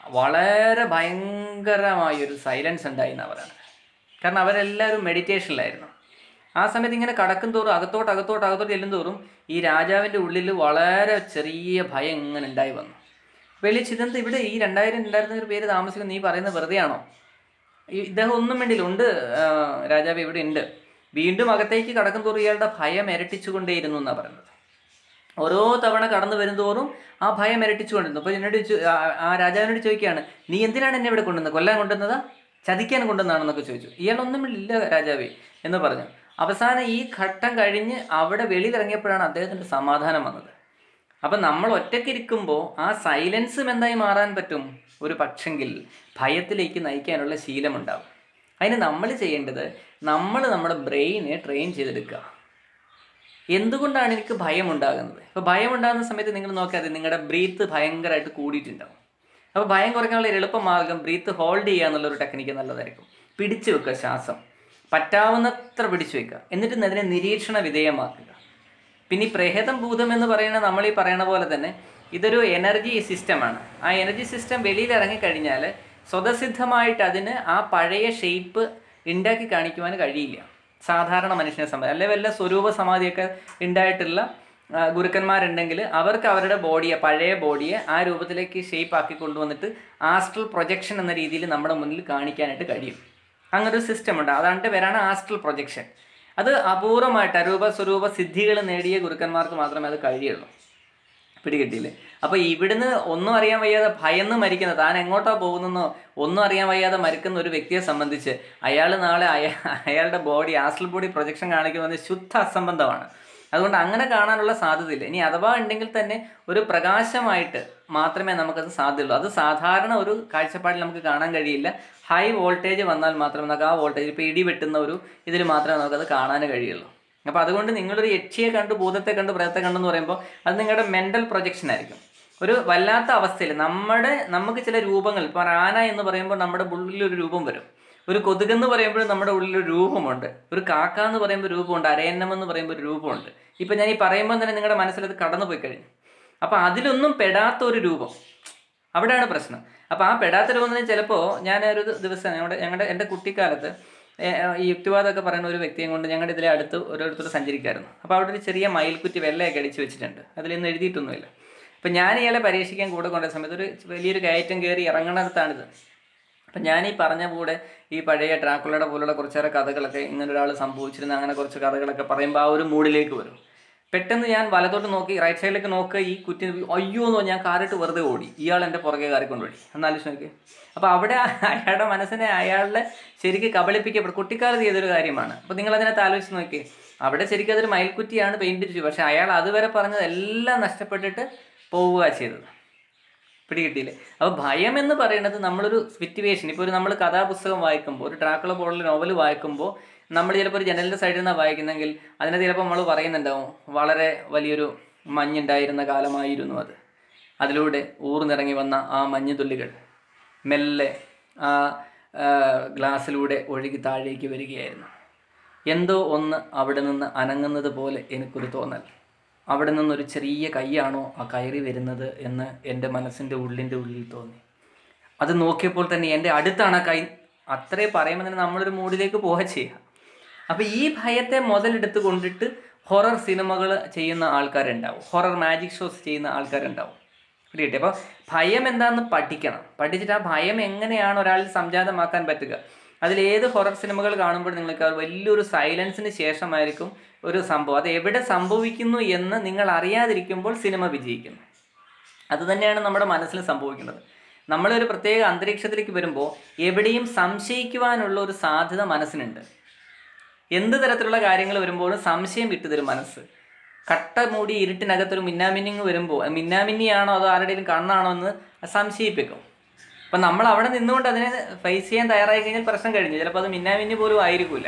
വളരെ ഭയങ്കരമായൊരു സൈലൻസ് ഉണ്ടായി എന്നാണ് പറയുന്നത് കാരണം അവരെല്ലാവരും മെഡിറ്റേഷനിലായിരുന്നു ആ സമയത്ത് ഇങ്ങനെ കടക്കും തോറും അകത്തോട്ട് അകത്തോട്ട് അകത്തോട്ട് ചെല്ലും തോറും ഈ രാജാവിൻ്റെ ഉള്ളിൽ വളരെ ചെറിയ ഭയം ഇങ്ങനെ ഉണ്ടായി വന്നു വെളി ചിതന്ത് ഇവിടെ ഈ രണ്ടായിരം രണ്ടായിരത്തി പേര് താമസിക്കുന്ന നീ പറയുന്നത് വെറുതെ ആണോ ഈ ഇദ്ദേഹം ഒന്നും വേണ്ടിയില്ല ഉണ്ട് ആ, രാജാവ് ഇവിടെ ഉണ്ട് വീണ്ടും അകത്തേക്ക് കടക്കും തോറും ഇയാളുടെ ഭയം ഇരട്ടിച്ചുകൊണ്ടേയിരുന്നു എന്നാണ് പറയുന്നത് ഓരോ തവണ കടന്നു വരുന്തോറും ആ ഭയം ഇരട്ടിച്ചുകൊണ്ടിരുന്നു അപ്പോൾ എന്നോട് ചോ- ആ- ആ രാജാവിനോട് ചോദിക്കുകയാണ് നീ എന്തിനാണ് എന്നെ ഇവിടെ കൊണ്ടുവന്നത് കൊല്ലാൻ കൊണ്ടുവന്നതാ ചതിക്കാൻ കൊണ്ടുവന്നാണെന്നൊക്കെ ചോദിച്ചു ഇയാളൊന്നും ഇല്ല രാജാവേ എന്ന് പറഞ്ഞു അവസാനം ഈ ഘട്ടം കഴിഞ്ഞ് അവിടെ വെളിയിലിറങ്ങിയപ്പോഴാണ് അദ്ദേഹത്തിൻ്റെ സമാധാനം വന്നത് അപ്പം നമ്മൾ ഒറ്റയ്ക്കിരിക്കുമ്പോൾ ആ സൈലൻസും എന്തായി മാറാൻ പറ്റും ഒരു പക്ഷെങ്കിൽ ഭയത്തിലേക്ക് നയിക്കാനുള്ള ശീലമുണ്ടാവും അതിന് നമ്മൾ ചെയ്യേണ്ടത് നമ്മൾ നമ്മുടെ ബ്രെയിനെ ട്രെയിൻ ചെയ്തെടുക്കുക എന്തുകൊണ്ടാണ് എനിക്ക് ഭയം ഉണ്ടാകുന്നത് ഇപ്പോൾ ഭയം ഉണ്ടാകുന്ന സമയത്ത് നിങ്ങൾ നോക്കിയാൽ മതി നിങ്ങളുടെ ബ്രീത്ത് ഭയങ്കരമായിട്ട് കൂടിയിട്ടുണ്ടാവും അപ്പോൾ ഭയം കുറയ്ക്കാനുള്ള ഒരു എളുപ്പമാർഗം ബ്രീത്ത് ഹോൾഡ് ചെയ്യുക എന്നുള്ളൊരു ടെക്നിക്ക് നല്ലതായിരിക്കും പിടിച്ചു വെക്കുക ശ്വാസം പറ്റാവുന്നത്ര പിടിച്ചു വെക്കുക എന്നിട്ട് അതിനെ നിരീക്ഷണ വിധേയമാക്കുക പിന്നെ ഈ പ്രേതം ഭൂതം എന്ന് പറയുന്നത് നമ്മൾ ഈ പറയണ പോലെ തന്നെ ഇതൊരു എനർജി സിസ്റ്റമാണ് ആ എനർജി സിസ്റ്റം വെളിയിൽ ഇറങ്ങിക്കഴിഞ്ഞാൽ സ്വതസിദ്ധമായിട്ട് അതിന് ആ പഴയ ഷേപ്പ് ഉണ്ടാക്കി കാണിക്കുവാൻ കഴിയില്ല സാധാരണ മനുഷ്യനെ സംബന്ധിച്ച് അല്ലെ വല്ല സ്വരൂപ സമാധിയൊക്കെ ഉണ്ടായിട്ടുള്ള ആ, ഗുരുക്കന്മാരുണ്ടെങ്കിൽ അവർക്ക് അവരുടെ ബോഡിയെ പഴയ ബോഡിയെ ആ രൂപത്തിലേക്ക് ഷേപ്പ് ആക്കി കൊണ്ടുവന്നിട്ട് ആസ്ട്രൽ പ്രൊജക്ഷൻ എന്ന രീതിയിൽ നമ്മുടെ മുന്നിൽ കാണിക്കാനായിട്ട് കഴിയും അങ്ങനെ ഒരു സിസ്റ്റം ഉണ്ട് അതാണ്ട് പേരാണ് ആസ്ട്രൽ പ്രൊജക്ഷൻ അത് അപൂർവമായിട്ട് അരൂപ സ്വരൂപ സിദ്ധികൾ നേടിയ ഗുരുക്കന്മാർക്ക് മാത്രമേ അത് കഴിയുള്ളൂ പിടികിട്ടിയില്ലേ അപ്പോൾ ഇവിടുന്ന് ഒന്നും അറിയാൻ വയ്യാതെ ഭയന്ന് മരിക്കുന്ന താൻ എങ്ങോട്ടാ പോകുന്നെന്നോ ഒന്നും അറിയാൻ വയ്യാതെ മരിക്കുന്ന ഒരു വ്യക്തിയെ സംബന്ധിച്ച് അയാൾ നാളെ അയ- അയാളുടെ ബോഡി ആസ്ട്രൽ ബോഡി പ്രൊജക്ഷൻ കാണിക്കുന്നത് ശുദ്ധ അസംബന്ധമാണ് അതുകൊണ്ട് അങ്ങനെ കാണാനുള്ള സാധ്യതയില്ല ഇനി അഥവാ ഉണ്ടെങ്കിൽ തന്നെ ഒരു പ്രകാശമായിട്ട് മാത്രമേ നമുക്കത് സാധ്യമുള്ളൂ അത് സാധാരണ ഒരു കാഴ്ചപ്പാടിൽ നമുക്ക് കാണാൻ കഴിയില്ല ഹൈ വോൾട്ടേജ് വന്നാൽ മാത്രമേ നമുക്ക് ആ വോൾട്ടേജ് ഇപ്പോൾ ഇടി വെട്ടുന്ന ഒരു ഇതിൽ മാത്രമേ നമുക്കത് കാണാൻ കഴിയുള്ളൂ അപ്പോൾ അതുകൊണ്ട് നിങ്ങളൊരു യക്ഷിയെ കണ്ട് ഭൂതത്തെ കണ്ട് പ്രേതത്തെ കണ്ടെന്ന് പറയുമ്പോൾ അത് നിങ്ങളുടെ മെൻ്റൽ പ്രൊജക്ഷൻ ആയിരിക്കും ഒരു വല്ലാത്ത അവസ്ഥയിൽ നമ്മുടെ നമുക്ക് ചില രൂപങ്ങൾ ഇപ്പോൾ ആന എന്ന് പറയുമ്പോൾ നമ്മുടെ ഉള്ളിൽ ഒരു രൂപം വരും ഒരു കൊതുകെന്ന് പറയുമ്പോൾ നമ്മുടെ ഉള്ളിൽ ഒരു രൂപമുണ്ട് ഒരു കാക്ക എന്ന് പറയുമ്പോൾ രൂപമുണ്ട് അരയന്നം എന്ന് പറയുമ്പോൾ ഒരു രൂപമുണ്ട് ഇപ്പം ഞാൻ ഈ പറയുമ്പോൾ തന്നെ നിങ്ങളുടെ മനസ്സിൽ അത് കടന്നു പോയി കഴിഞ്ഞു അപ്പോൾ അതിലൊന്നും പെടാത്ത ഒരു രൂപം അവിടെയാണ് പ്രശ്നം അപ്പോൾ ആ പെടാത്ത രൂപം ചിലപ്പോൾ ഞാൻ ഒരു ദിവസം ഞങ്ങളുടെ ഞങ്ങളുടെ എൻ്റെ കുട്ടിക്കാലത്ത് ഏ, ഈ യുക്തിവാദമൊക്കെ പറയുന്ന ഒരു വ്യക്തിയെ കൊണ്ട് ഞങ്ങളുടെ ഇതിലെ അടുത്ത് ഓരോരുത്തർ സഞ്ചരിക്കായിരുന്നു അപ്പോൾ അവിടെ ഒരു ചെറിയ മയിൽക്കുറ്റി വെള്ളയൊക്കെ അടിച്ച് വെച്ചിട്ടുണ്ട് അതിലൊന്നും എഴുതിയിട്ടൊന്നുമില്ല അപ്പം ഞാൻ ഇയാളെ പരീക്ഷിക്കാൻ കൂടെ കൊണ്ടുപോയ സമയത്ത് ഒരു വലിയൊരു കയറ്റം കയറി ഇറങ്ങണത്താണിത് അപ്പം ഞാൻ ഈ പറഞ്ഞ കൂടെ ഈ പഴയ ട്രാക്കുളയുടെ പോലുള്ള കുറച്ചേറെ കഥകളൊക്കെ ഇങ്ങനെ ഒരാൾ സംഭവിച്ചിരുന്ന അങ്ങനെ കുറച്ച് കഥകളൊക്കെ പറയുമ്പോൾ ആ ഒരു മൂഡിലേക്ക് വരും പെട്ടെന്ന് ഞാൻ വലത്തോട്ട് നോക്കി റൈറ്റ് സൈഡിലേക്ക് നോക്കുക ഈ കുറ്റി അയ്യോ എന്നോ ഞാൻ കാറിട്ട് വെറുതെ ഓടി ഇയാൾ എൻ്റെ പുറകെ കാറിക്കൊണ്ടോടി എന്നാലോചിച്ച് നോക്കി അപ്പോൾ അവിടെ അയാളുടെ മനസ്സിനെ അയാളുടെ ശരിക്കും കബളിപ്പിക്കപ്പെടും കുട്ടിക്കാലത്ത് ചെയ്തൊരു കാര്യമാണ് അപ്പോൾ നിങ്ങൾ അതിനകത്ത് ആലോചിച്ച് നോക്കി അവിടെ ശരിക്കും അതൊരു മയിൽക്കുറ്റിയാണ് പെയിന്റ് അടിച്ചു പക്ഷേ അയാൾ അതുവരെ പറഞ്ഞത് എല്ലാം നഷ്ടപ്പെട്ടിട്ട് പോവുക ചെയ്തത് പിടികിട്ടിയില്ലേ അപ്പോൾ ഭയം എന്ന് പറയുന്നത് നമ്മളൊരു സിറ്റുവേഷൻ ഇപ്പോൾ ഒരു നമ്മൾ കഥാപുസ്തകം വായിക്കുമ്പോൾ ഒരു ട്രാക്കുള പോലുള്ള നോവൽ വായിക്കുമ്പോൾ നമ്മൾ ചിലപ്പോൾ ഒരു ജനലിൻ്റെ സൈഡിൽ നിന്നാണ് വായിക്കുന്നെങ്കിൽ അതിന് ചിലപ്പോൾ നമ്മൾ പറയുന്നുണ്ടാവും വളരെ വലിയൊരു മഞ്ഞുണ്ടായിരുന്ന കാലമായിരുന്നു അത് അതിലൂടെ ഊർന്നിറങ്ങി വന്ന ആ മഞ്ഞുതുള്ളികൾ മെല്ലെ ആ ആ, ഗ്ലാസ്സിലൂടെ ഒഴുകി താഴേക്ക് വരികയായിരുന്നു എന്തോ ഒന്ന് അവിടെ നിന്ന് അനങ്ങുന്നത് പോലെ എനിക്കൊരു തോന്നൽ അവിടെ നിന്നൊരു ചെറിയ കൈയാണോ ആ കയറി വരുന്നത് എന്ന് എൻ്റെ മനസ്സിൻ്റെ ഉള്ളിൻ്റെ ഉള്ളിൽ തോന്നി അത് നോക്കിയപ്പോൾ തന്നെ എൻ്റെ അടുത്താണ് ആ കൈ അത്രേ പറയുമ്പോൾ തന്നെ നമ്മളൊരു മൂഡിലേക്ക് പോവുക ചെയ്യുക അപ്പോൾ ഈ ഭയത്തെ മുതലെടുത്ത് കൊണ്ടിട്ട് ഹൊറർ സിനിമകൾ ചെയ്യുന്ന ആൾക്കാരുണ്ടാവും ഹൊറർ മാജിക് ഷോസ് ചെയ്യുന്ന ആൾക്കാരുണ്ടാവും കിട്ടി അപ്പോൾ ഭയം എന്താണെന്ന് പഠിക്കണം പഠിച്ചിട്ട് ആ ഭയം എങ്ങനെയാണ് ഒരാളിൽ സംജാതമാക്കാൻ പറ്റുക അതിൽ ഏത് ഹൊറർ സിനിമകൾ കാണുമ്പോൾ നിങ്ങൾക്ക് ആ വലിയൊരു സൈലൻസിന് ശേഷമായിരിക്കും ഒരു സംഭവം അത് എവിടെ സംഭവിക്കുന്നു എന്ന് നിങ്ങൾ അറിയാതിരിക്കുമ്പോൾ സിനിമ വിജയിക്കുന്നു അത് തന്നെയാണ് നമ്മുടെ മനസ്സിൽ സംഭവിക്കുന്നത് നമ്മളൊരു പ്രത്യേക അന്തരീക്ഷത്തിലേക്ക് വരുമ്പോൾ എവിടെയും സംശയിക്കുവാനുള്ള ഒരു സാധ്യത മനസ്സിനുണ്ട് എന്ത് തരത്തിലുള്ള കാര്യങ്ങൾ വരുമ്പോഴും സംശയം വിട്ടുതരും മനസ്സ് കട്ട മൂടി ഇരുട്ടിനകത്തൊരു മിന്നാമിന്നിങ് വരുമ്പോൾ അത് മിന്നാമിന്നിയാണോ അതോ ആരുടെയും കണ്ണാണോ എന്ന് സംശയിപ്പിക്കും അപ്പം നമ്മൾ അവിടെ നിന്നുകൊണ്ട് അതിനെ ഫേസ് ചെയ്യാൻ തയ്യാറായി കഴിഞ്ഞാൽ പ്രശ്നം കഴിഞ്ഞു ചിലപ്പോൾ അത് മിന്നാമിന്നി പോലും ആയിരിക്കില്ല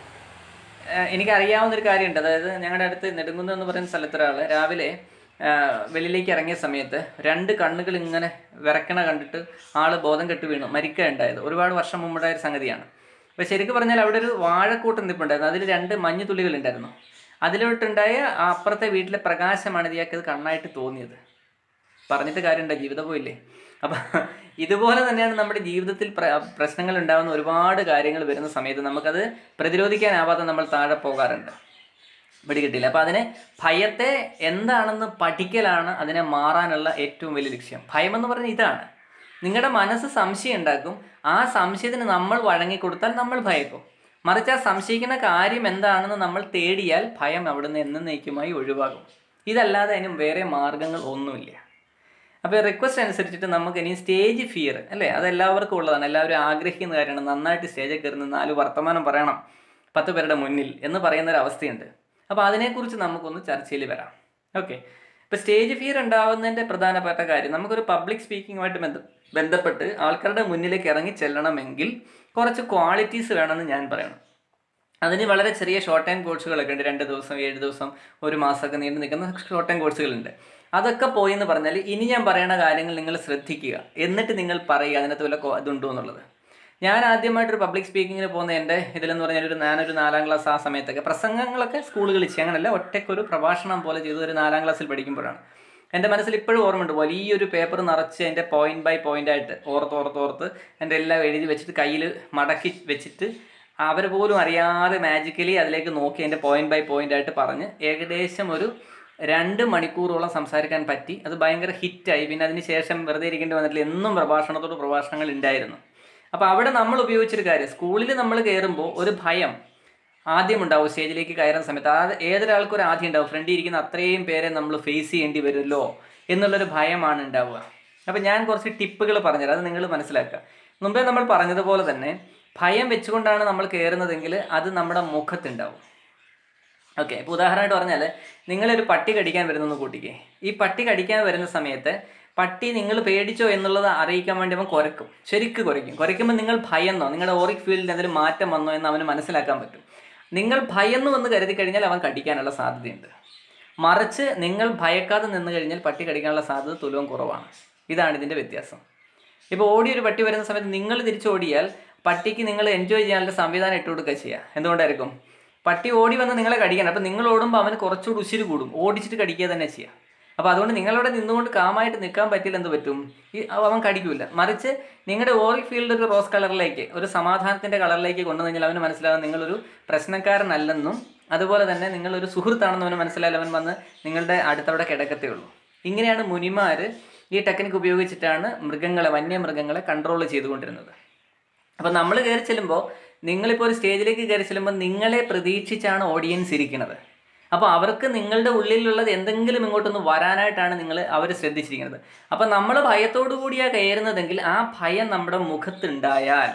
എനിക്കറിയാവുന്ന ഒരു കാര്യമുണ്ട് അതായത് ഞങ്ങളുടെ അടുത്ത് നെടുങ്കുന്ന് എന്ന് പറയുന്ന സ്ഥലത്തൊരാൾ രാവിലെ ആ, വെളിയിലേക്ക് ഇറങ്ങിയ സമയത്ത് രണ്ട് കണ്ണുകൾ ഇങ്ങനെ വിറക്കണ കണ്ടിട്ട് ആൾ ബോധം കെട്ട് വീണു മരിക്കുക ഉണ്ടായത് ഒരുപാട് വർഷം മുമ്പുണ്ടായ ഒരു സംഗതിയാണ് അപ്പോൾ ശരിക്കും പറഞ്ഞാൽ അവിടെ ഒരു വാഴക്കൂട്ടം നിൽപ്പുണ്ടായിരുന്നു അതിൽ രണ്ട് മഞ്ഞു തുള്ളികൾ ഉണ്ടായിരുന്നു അതിലോട്ടുണ്ടായ ആ അപ്പുറത്തെ വീട്ടിലെ പ്രകാശമാണ് ഇയാൾക്ക് അത് കണ്ണായിട്ട് തോന്നിയത് പറഞ്ഞിട്ട് കാര്യമുണ്ടോ ജീവിതം പോയില്ലേ അപ്പം ഇതുപോലെ തന്നെയാണ് നമ്മുടെ ജീവിതത്തിൽ പ്ര പ്രശ്നങ്ങൾ ഉണ്ടാകുന്ന ഒരുപാട് കാര്യങ്ങൾ വരുന്ന സമയത്ത് നമുക്കത് പ്രതിരോധിക്കാനാവാതെ നമ്മൾ താഴെ പോകാറുണ്ട് പിടികിട്ടില്ല അപ്പം അതിനെ ഭയത്തെ എന്താണെന്ന് പഠിക്കലാണ് അതിനെ മാറാനുള്ള ഏറ്റവും വലിയ ലക്ഷ്യം ഭയം എന്ന് പറഞ്ഞാൽ ഇതാണ് നിങ്ങളുടെ മനസ്സ് സംശയം ഉണ്ടാക്കും ആ സംശയത്തിന് നമ്മൾ വഴങ്ങിക്കൊടുത്താൽ നമ്മൾ ഭയക്കും മറിച്ച് ആ സംശയിക്കുന്ന കാര്യം എന്താണെന്ന് നമ്മൾ തേടിയാൽ ഭയം അവിടുന്ന് എന്നേക്കുമായി ഒഴിവാകും ഇതല്ലാതെ അതിനും വേറെ മാർഗങ്ങൾ ഒന്നുമില്ല അപ്പോൾ റിക്വസ്റ്റ് അനുസരിച്ചിട്ട് നമുക്ക് ഇനി സ്റ്റേജ് ഫിയർ അല്ലേ അത് എല്ലാവർക്കും ഉള്ളതാണ് എല്ലാവരും ആഗ്രഹിക്കുന്ന കാര്യമാണ് നന്നായിട്ട് സ്റ്റേജിൽ കയറി നിന്ന് നാല് വർത്തമാനം പറയണം പത്ത് പേരുടെ മുന്നിൽ എന്ന് പറയുന്ന ഒരു അവസ്ഥയുണ്ട് അപ്പോൾ അതിനെക്കുറിച്ച് നമുക്കൊന്ന് ചർച്ചയിൽ വരാം ഓക്കെ ഇപ്പോൾ സ്റ്റേജ് ഫിയർ ഉണ്ടാവുന്നതിൻ്റെ പ്രധാനപ്പെട്ട കാര്യം നമുക്കൊരു പബ്ലിക് സ്പീക്കിങ്ങുമായിട്ട് ബന്ധ ബന്ധപ്പെട്ട് ആൾക്കാരുടെ മുന്നിലേക്ക് ഇറങ്ങി ചെല്ലണമെങ്കിൽ കുറച്ച് ക്വാളിറ്റീസ് വേണമെന്ന് ഞാൻ പറയണം അതിന് വളരെ ചെറിയ ഷോർട്ട് ടൈം കോഴ്സുകളൊക്കെ ഉണ്ട് രണ്ട് ദിവസം ഏഴ് ദിവസം ഒരു മാസമൊക്കെ നീണ്ടു നിൽക്കുന്ന ഷോർട്ട് ടൈം കോഴ്സുകളുണ്ട് അതൊക്കെ പോയി എന്ന് പറഞ്ഞാൽ ഇനി ഞാൻ പറയുന്ന കാര്യങ്ങൾ നിങ്ങൾ ശ്രദ്ധിക്കുക എന്നിട്ട് നിങ്ങൾ പറയുക അതിനകത്ത് വല്ല കൊ- ഇതുണ്ടോ എന്നുള്ളത് ഞാൻ ആദ്യമായിട്ടൊരു പബ്ലിക് സ്പീക്കിങ്ങിന് പോകുന്ന എൻ്റെ ഇതിലെന്ന് പറഞ്ഞാൽ ഒരു ഞാനൊരു നാലാം ക്ലാസ് ആ സമയത്തൊക്കെ പ്രസംഗങ്ങളൊക്കെ സ്കൂളുകളിൽ ചെയ്യും അങ്ങനല്ല ഒറ്റയ്ക്കൊരു പ്രഭാഷണം പോലെ ചെയ്തത് ഒരു നാലാം ക്ലാസ്സിൽ പഠിക്കുമ്പോഴാണ് എൻ്റെ മനസ്സിൽ ഇപ്പോഴും ഓർമ്മയുണ്ട് വലിയൊരു പേപ്പർ നിറച്ച് എൻ്റെ പോയിന്റ് ബൈ പോയിന്റ് ആയിട്ട് ഓർത്ത് ഓർത്ത് ഓർത്ത് എൻ്റെ എല്ലാം എഴുതി വെച്ചിട്ട് കയ്യിൽ മടക്കി വെച്ചിട്ട് അവർ പോലും അറിയാതെ മാജിക്കലി അതിലേക്ക് നോക്കി എൻ്റെ പോയിന്റ് ബൈ പോയിന്റ് ആയിട്ട് പറഞ്ഞ് ഏകദേശം ഒരു രണ്ട് മണിക്കൂറോളം സംസാരിക്കാൻ പറ്റി അത് ഭയങ്കര ഹിറ്റായി പിന്നെ അതിന് ശേഷം വെറുതെ ഇരിക്കേണ്ടി വന്നിട്ടില്ല എന്നും പ്രഭാഷണത്തോട് പ്രഭാഷണങ്ങൾ ഉണ്ടായിരുന്നു അപ്പോൾ അവിടെ നമ്മൾ ഉപയോഗിച്ചൊരു കാര്യം സ്കൂളിൽ നമ്മൾ കയറുമ്പോൾ ഒരു ഭയം ആദ്യം ഉണ്ടാവും സ്റ്റേജിലേക്ക് കയറുന്ന സമയത്ത് അത് ഏതൊരാൾക്കും ഒരു ആദ്യം ഉണ്ടാവും ഫ്രണ്ടിൽ ഇരിക്കുന്ന അത്രയും പേരെ നമ്മൾ ഫേസ് ചെയ്യേണ്ടി വരുമല്ലോ എന്നുള്ളൊരു ഭയമാണ് ഉണ്ടാവുക അപ്പോൾ ഞാൻ കുറച്ച് ടിപ്പുകൾ പറഞ്ഞുതരാം അത് നിങ്ങൾ മനസ്സിലാക്കുക മുമ്പേ നമ്മൾ പറഞ്ഞതുപോലെ തന്നെ ഭയം വെച്ചുകൊണ്ടാണ് നമ്മൾ കയറുന്നതെങ്കിൽ അത് നമ്മുടെ മുഖത്തുണ്ടാവും ഓക്കെ ഇപ്പോൾ ഉദാഹരണമായിട്ട് പറഞ്ഞാൽ നിങ്ങളൊരു പട്ടി കടിക്കാൻ വരുന്നെന്ന് കൂട്ടിക്കേ ഈ പട്ടി കടിക്കാൻ വരുന്ന സമയത്ത് പട്ടി നിങ്ങൾ പേടിച്ചോ എന്നുള്ളത് അറിയിക്കാൻ വേണ്ടി അവൻ കുരക്കും ശരിക്ക് കുരയ്ക്കും കുരയ്ക്കുമ്പോൾ നിങ്ങൾ ഭയന്നോ നിങ്ങളുടെ ഓറിക് ഫീൽഡിൽ എന്തെങ്കിലും മാറ്റം വന്നോ എന്ന് അവന് മനസ്സിലാക്കാൻ പറ്റും നിങ്ങൾ ഭയന്നു എന്ന് കരുതി കഴിഞ്ഞാൽ അവൻ കടിക്കാനുള്ള സാധ്യതയുണ്ട് മറിച്ച് നിങ്ങൾ ഭയക്കാതെ നിന്ന് കഴിഞ്ഞാൽ പട്ടി കടിക്കാനുള്ള സാധ്യത തുലവും കുറവാണ് ഇതാണ് ഇതിൻ്റെ വ്യത്യാസം ഇപ്പോൾ ഓടി ഒരു പട്ടി വരുന്ന സമയത്ത് നിങ്ങൾ തിരിച്ചോടിയാൽ പട്ടിക്ക് നിങ്ങൾ എൻജോയ് ചെയ്യാനുള്ള സംവിധാനം ഇട്ട് കൊടുക്കുക ചെയ്യുക എന്തുകൊണ്ടായിരിക്കും പട്ടി ഓടി വന്ന് നിങ്ങളെ കടിക്കണം അപ്പോൾ നിങ്ങൾ ഓടുമ്പോൾ അവന് കുറച്ചുകൂടി ഉശിര് കൂടും ഓടിച്ചിട്ട് കടിക്കുക തന്നെ ചെയ്യുക അപ്പോൾ അതുകൊണ്ട് നിങ്ങളവിടെ നിന്നുകൊണ്ട് കാമായിട്ട് നിൽക്കാൻ പറ്റില്ല എന്ത് പറ്റും ഈ അവൻ കടിക്കില്ല മറിച്ച് നിങ്ങളുടെ ഓറി ഫീൽഡ് ഒരു റോസ് കളറിലേക്ക് ഒരു സമാധാനത്തിൻ്റെ കളറിലേക്ക് കൊണ്ടുവന്നു അവന് മനസ്സിലാകും നിങ്ങളൊരു പ്രശ്നക്കാരനല്ലെന്നും അതുപോലെ തന്നെ നിങ്ങളൊരു സുഹൃത്താണെന്ന് അവന് മനസ്സിലായാലും അവൻ വന്ന് നിങ്ങളുടെ അടുത്തവിടെ കിടക്കത്തേ ഉള്ളൂ ഇങ്ങനെയാണ് മുനിമാർ ഈ ടെക്നിക്ക് ഉപയോഗിച്ചിട്ടാണ് മൃഗങ്ങളെ വന്യമൃഗങ്ങളെ കൺട്രോൾ ചെയ്തുകൊണ്ടിരുന്നത് അപ്പോൾ നമ്മൾ കയറി ചെല്ലുമ്പോൾ നിങ്ങളിപ്പോൾ ഒരു സ്റ്റേജിലേക്ക് കയറി ചെല്ലുമ്പോൾ നിങ്ങളെ പ്രതീക്ഷിച്ചാണ് ഓഡിയൻസ് ഇരിക്കുന്നത് അപ്പോൾ അവർക്ക് നിങ്ങളുടെ ഉള്ളിലുള്ളത് എന്തെങ്കിലും ഇങ്ങോട്ടൊന്ന് വരാനായിട്ടാണ് നിങ്ങൾ അവർ ശ്രദ്ധിച്ചിരിക്കുന്നത് അപ്പോൾ നമ്മൾ ഭയത്തോടു കൂടിയാണ് കയറുന്നതെങ്കിൽ ആ ഭയം നമ്മുടെ മുഖത്തുണ്ടായാൽ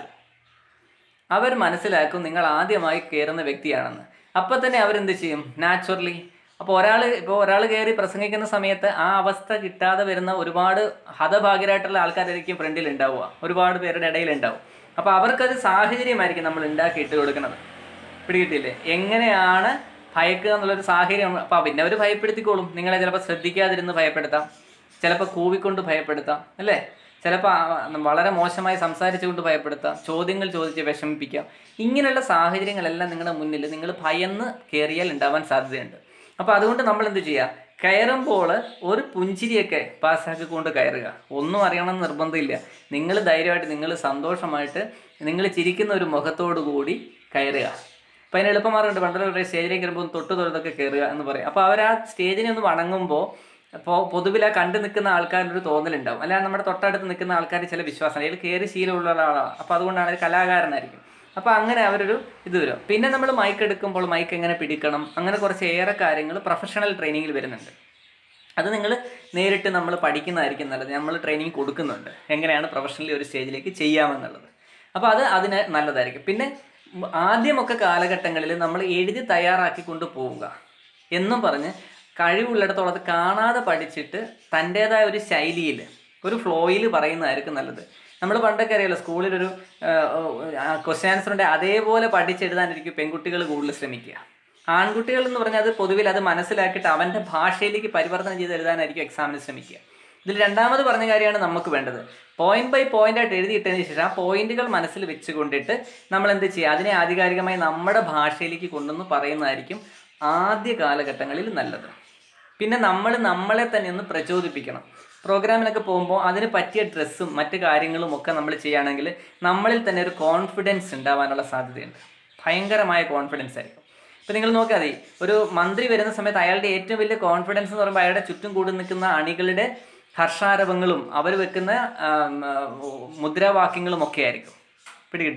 അവർ മനസ്സിലാക്കും നിങ്ങൾ ആദ്യമായി കയറുന്ന വ്യക്തിയാണെന്ന് അപ്പോൾ തന്നെ അവരെന്ത് ചെയ്യും നാച്ചുറലി അപ്പോൾ ഒരാൾ ഇപ്പോൾ ഒരാൾ കയറി പ്രസംഗിക്കുന്ന സമയത്ത് ആ അവസ്ഥ കിട്ടാതെ വരുന്ന ഒരുപാട് ഹതഭാഗ്യരായിട്ടുള്ള ആൾക്കാരായിരിക്കും ഫ്രണ്ടിൽ ഉണ്ടാവുക ഒരുപാട് പേരുടെ ഇടയിൽ ഉണ്ടാവും അപ്പോൾ അവർക്കത് സാഹചര്യമായിരിക്കും നമ്മൾ ഉണ്ടാക്കി ഇട്ട് കൊടുക്കുന്നത് പിടികിട്ടില്ലേ എങ്ങനെയാണ് ഭയക്കുക എന്നുള്ളൊരു സാഹചര്യം അപ്പോൾ പിന്നെ അവർ ഭയപ്പെടുത്തിക്കോളും നിങ്ങളെ ചിലപ്പോൾ ശ്രദ്ധിക്കാതിരുന്ന് ഭയപ്പെടുത്താം ചിലപ്പോൾ കൂവിക്കൊണ്ട് ഭയപ്പെടുത്താം അല്ലേ ചിലപ്പോൾ വളരെ മോശമായി സംസാരിച്ചുകൊണ്ട് ഭയപ്പെടുത്താം ചോദ്യങ്ങൾ ചോദിച്ച് വിഷമിപ്പിക്കാം ഇങ്ങനെയുള്ള സാഹചര്യങ്ങളെല്ലാം നിങ്ങളുടെ മുന്നിൽ നിങ്ങൾ ഭയന്ന് കയറിയാൽ ഉണ്ടാവാൻ സാധ്യതയുണ്ട് അപ്പോൾ അതുകൊണ്ട് നമ്മൾ എന്ത് ചെയ്യുക കയറുമ്പോൾ ഒരു പുഞ്ചിരിയൊക്കെ പാസ്സാക്കിക്കൊണ്ട് കയറുക ഒന്നും അറിയണമെന്ന് നിർബന്ധമില്ല നിങ്ങൾ ധൈര്യമായിട്ട് നിങ്ങൾ സന്തോഷമായിട്ട് നിങ്ങൾ ചിരിക്കുന്ന ഒരു മുഖത്തോടു കൂടി കയറുക അപ്പോൾ അതിന് എളുപ്പമാർഗമുണ്ട് പണ്ടുള്ള ഒരു സ്റ്റേജിലേക്ക് കയറുമ്പോൾ തൊട്ട് തൊഴുതൊക്കെ കയറുക എന്ന് പറയും അപ്പോൾ അവർ ആ സ്റ്റേജിനെ ഒന്ന് വണങ്ങുമ്പോൾ അപ്പോൾ പൊതുവിൽ ആ കണ്ടു നിൽക്കുന്ന ആൾക്കാരുടെ ഒരു തോന്നലുണ്ടാവും അല്ലാതെ നമ്മുടെ തൊട്ടടുത്ത് നിൽക്കുന്ന ആൾക്കാർ ചില വിശ്വാസം അതിൽ കയറി ശീലമുള്ള ഒരാളാണ് അപ്പോൾ അതുകൊണ്ടാണ് ഒരു കലാകാരനായിരിക്കും അപ്പോൾ അങ്ങനെ അവരൊരു ഇത് വരും പിന്നെ നമ്മൾ മൈക്ക് എടുക്കുമ്പോൾ മൈക്ക് എങ്ങനെ പിടിക്കണം അങ്ങനെ കുറച്ച് ഏറെ കാര്യങ്ങൾ പ്രൊഫഷണൽ ട്രെയിനിങ്ങിൽ വരുന്നുണ്ട് അത് നിങ്ങൾ നേരിട്ട് നമ്മൾ പഠിക്കുന്നതായിരിക്കും നല്ലത് നമ്മൾ ട്രെയിനിങ് കൊടുക്കുന്നുണ്ട് എങ്ങനെയാണ് പ്രൊഫഷണലി ഒരു സ്റ്റേജിലേക്ക് ചെയ്യാമെന്നുള്ളത് അപ്പോൾ അത് അതിന് നല്ലതായിരിക്കും പിന്നെ ഉം ആദ്യമൊക്കെ കാലഘട്ടങ്ങളിൽ നമ്മൾ എഴുതി തയ്യാറാക്കി കൊണ്ട് പോവുക എന്നും പറഞ്ഞ് കഴിവുള്ളിടത്തോളം അത് കാണാതെ പഠിച്ചിട്ട് തൻ്റേതായ ഒരു ശൈലിയിൽ ഒരു ഫ്ലോയിൽ പറയുന്നതായിരിക്കും നല്ലത് നമ്മൾ പണ്ടൊക്കെ അറിയാലോ സ്കൂളിലൊരു ക്വസ്റ്റ്യൻ ആൻസറിൻ്റെ അതേപോലെ പഠിച്ചെഴുതാനായിരിക്കും പെൺകുട്ടികൾ കൂടുതൽ ശ്രമിക്കുക ആൺകുട്ടികൾ എന്ന് പറഞ്ഞാൽ അത് പൊതുവിൽ അത് മനസ്സിലാക്കിയിട്ട് അവൻ്റെ ഭാഷയിലേക്ക് പരിവർത്തനം ചെയ്ത് എഴുതാനായിരിക്കും എക്സാമിന് ശ്രമിക്കുക ഇതിൽ രണ്ടാമത് പറഞ്ഞ കാര്യമാണ് നമുക്ക് വേണ്ടത് പോയിന്റ് ബൈ പോയിന്റ് ആയിട്ട് എഴുതിയിട്ടതിന് ശേഷം ആ പോയിന്റുകൾ മനസ്സിൽ വെച്ചുകൊണ്ടിട്ട് നമ്മൾ എന്ത് ചെയ്യുക അതിനെ ആധികാരികമായി നമ്മുടെ ഭാഷയിലേക്ക് കൊണ്ടുവന്ന് പറയുന്നതായിരിക്കും ആദ്യ കാലഘട്ടങ്ങളിൽ നല്ലത് പിന്നെ നമ്മൾ നമ്മളെ തന്നെ ഒന്ന് പ്രചോദിപ്പിക്കണം പ്രോഗ്രാമിനൊക്കെ പോകുമ്പോൾ അതിന് പറ്റിയ ഡ്രസ്സും മറ്റു കാര്യങ്ങളും ഒക്കെ നമ്മൾ ചെയ്യുകയാണെങ്കിൽ നമ്മളിൽ തന്നെ ഒരു കോൺഫിഡൻസ് ഉണ്ടാവാനുള്ള സാധ്യതയുണ്ട് ഭയങ്കരമായ കോൺഫിഡൻസ് ആയിരിക്കും ഇപ്പം നിങ്ങൾ നോക്കിയാൽ മതി ഒരു മന്ത്രി വരുന്ന സമയത്ത് അയാളുടെ ഏറ്റവും വലിയ കോൺഫിഡൻസ് എന്ന് പറയുമ്പോൾ അയാളുടെ ചുറ്റും കൂടി നിൽക്കുന്ന അണികളുടെ ഹർഷാരവങ്ങളും അവർ വെക്കുന്ന ആം, ആ, മുദ്രാവാക്യങ്ങളും ഒക്കെ ആയിരിക്കും പിടികിട്ടിയില്ലേ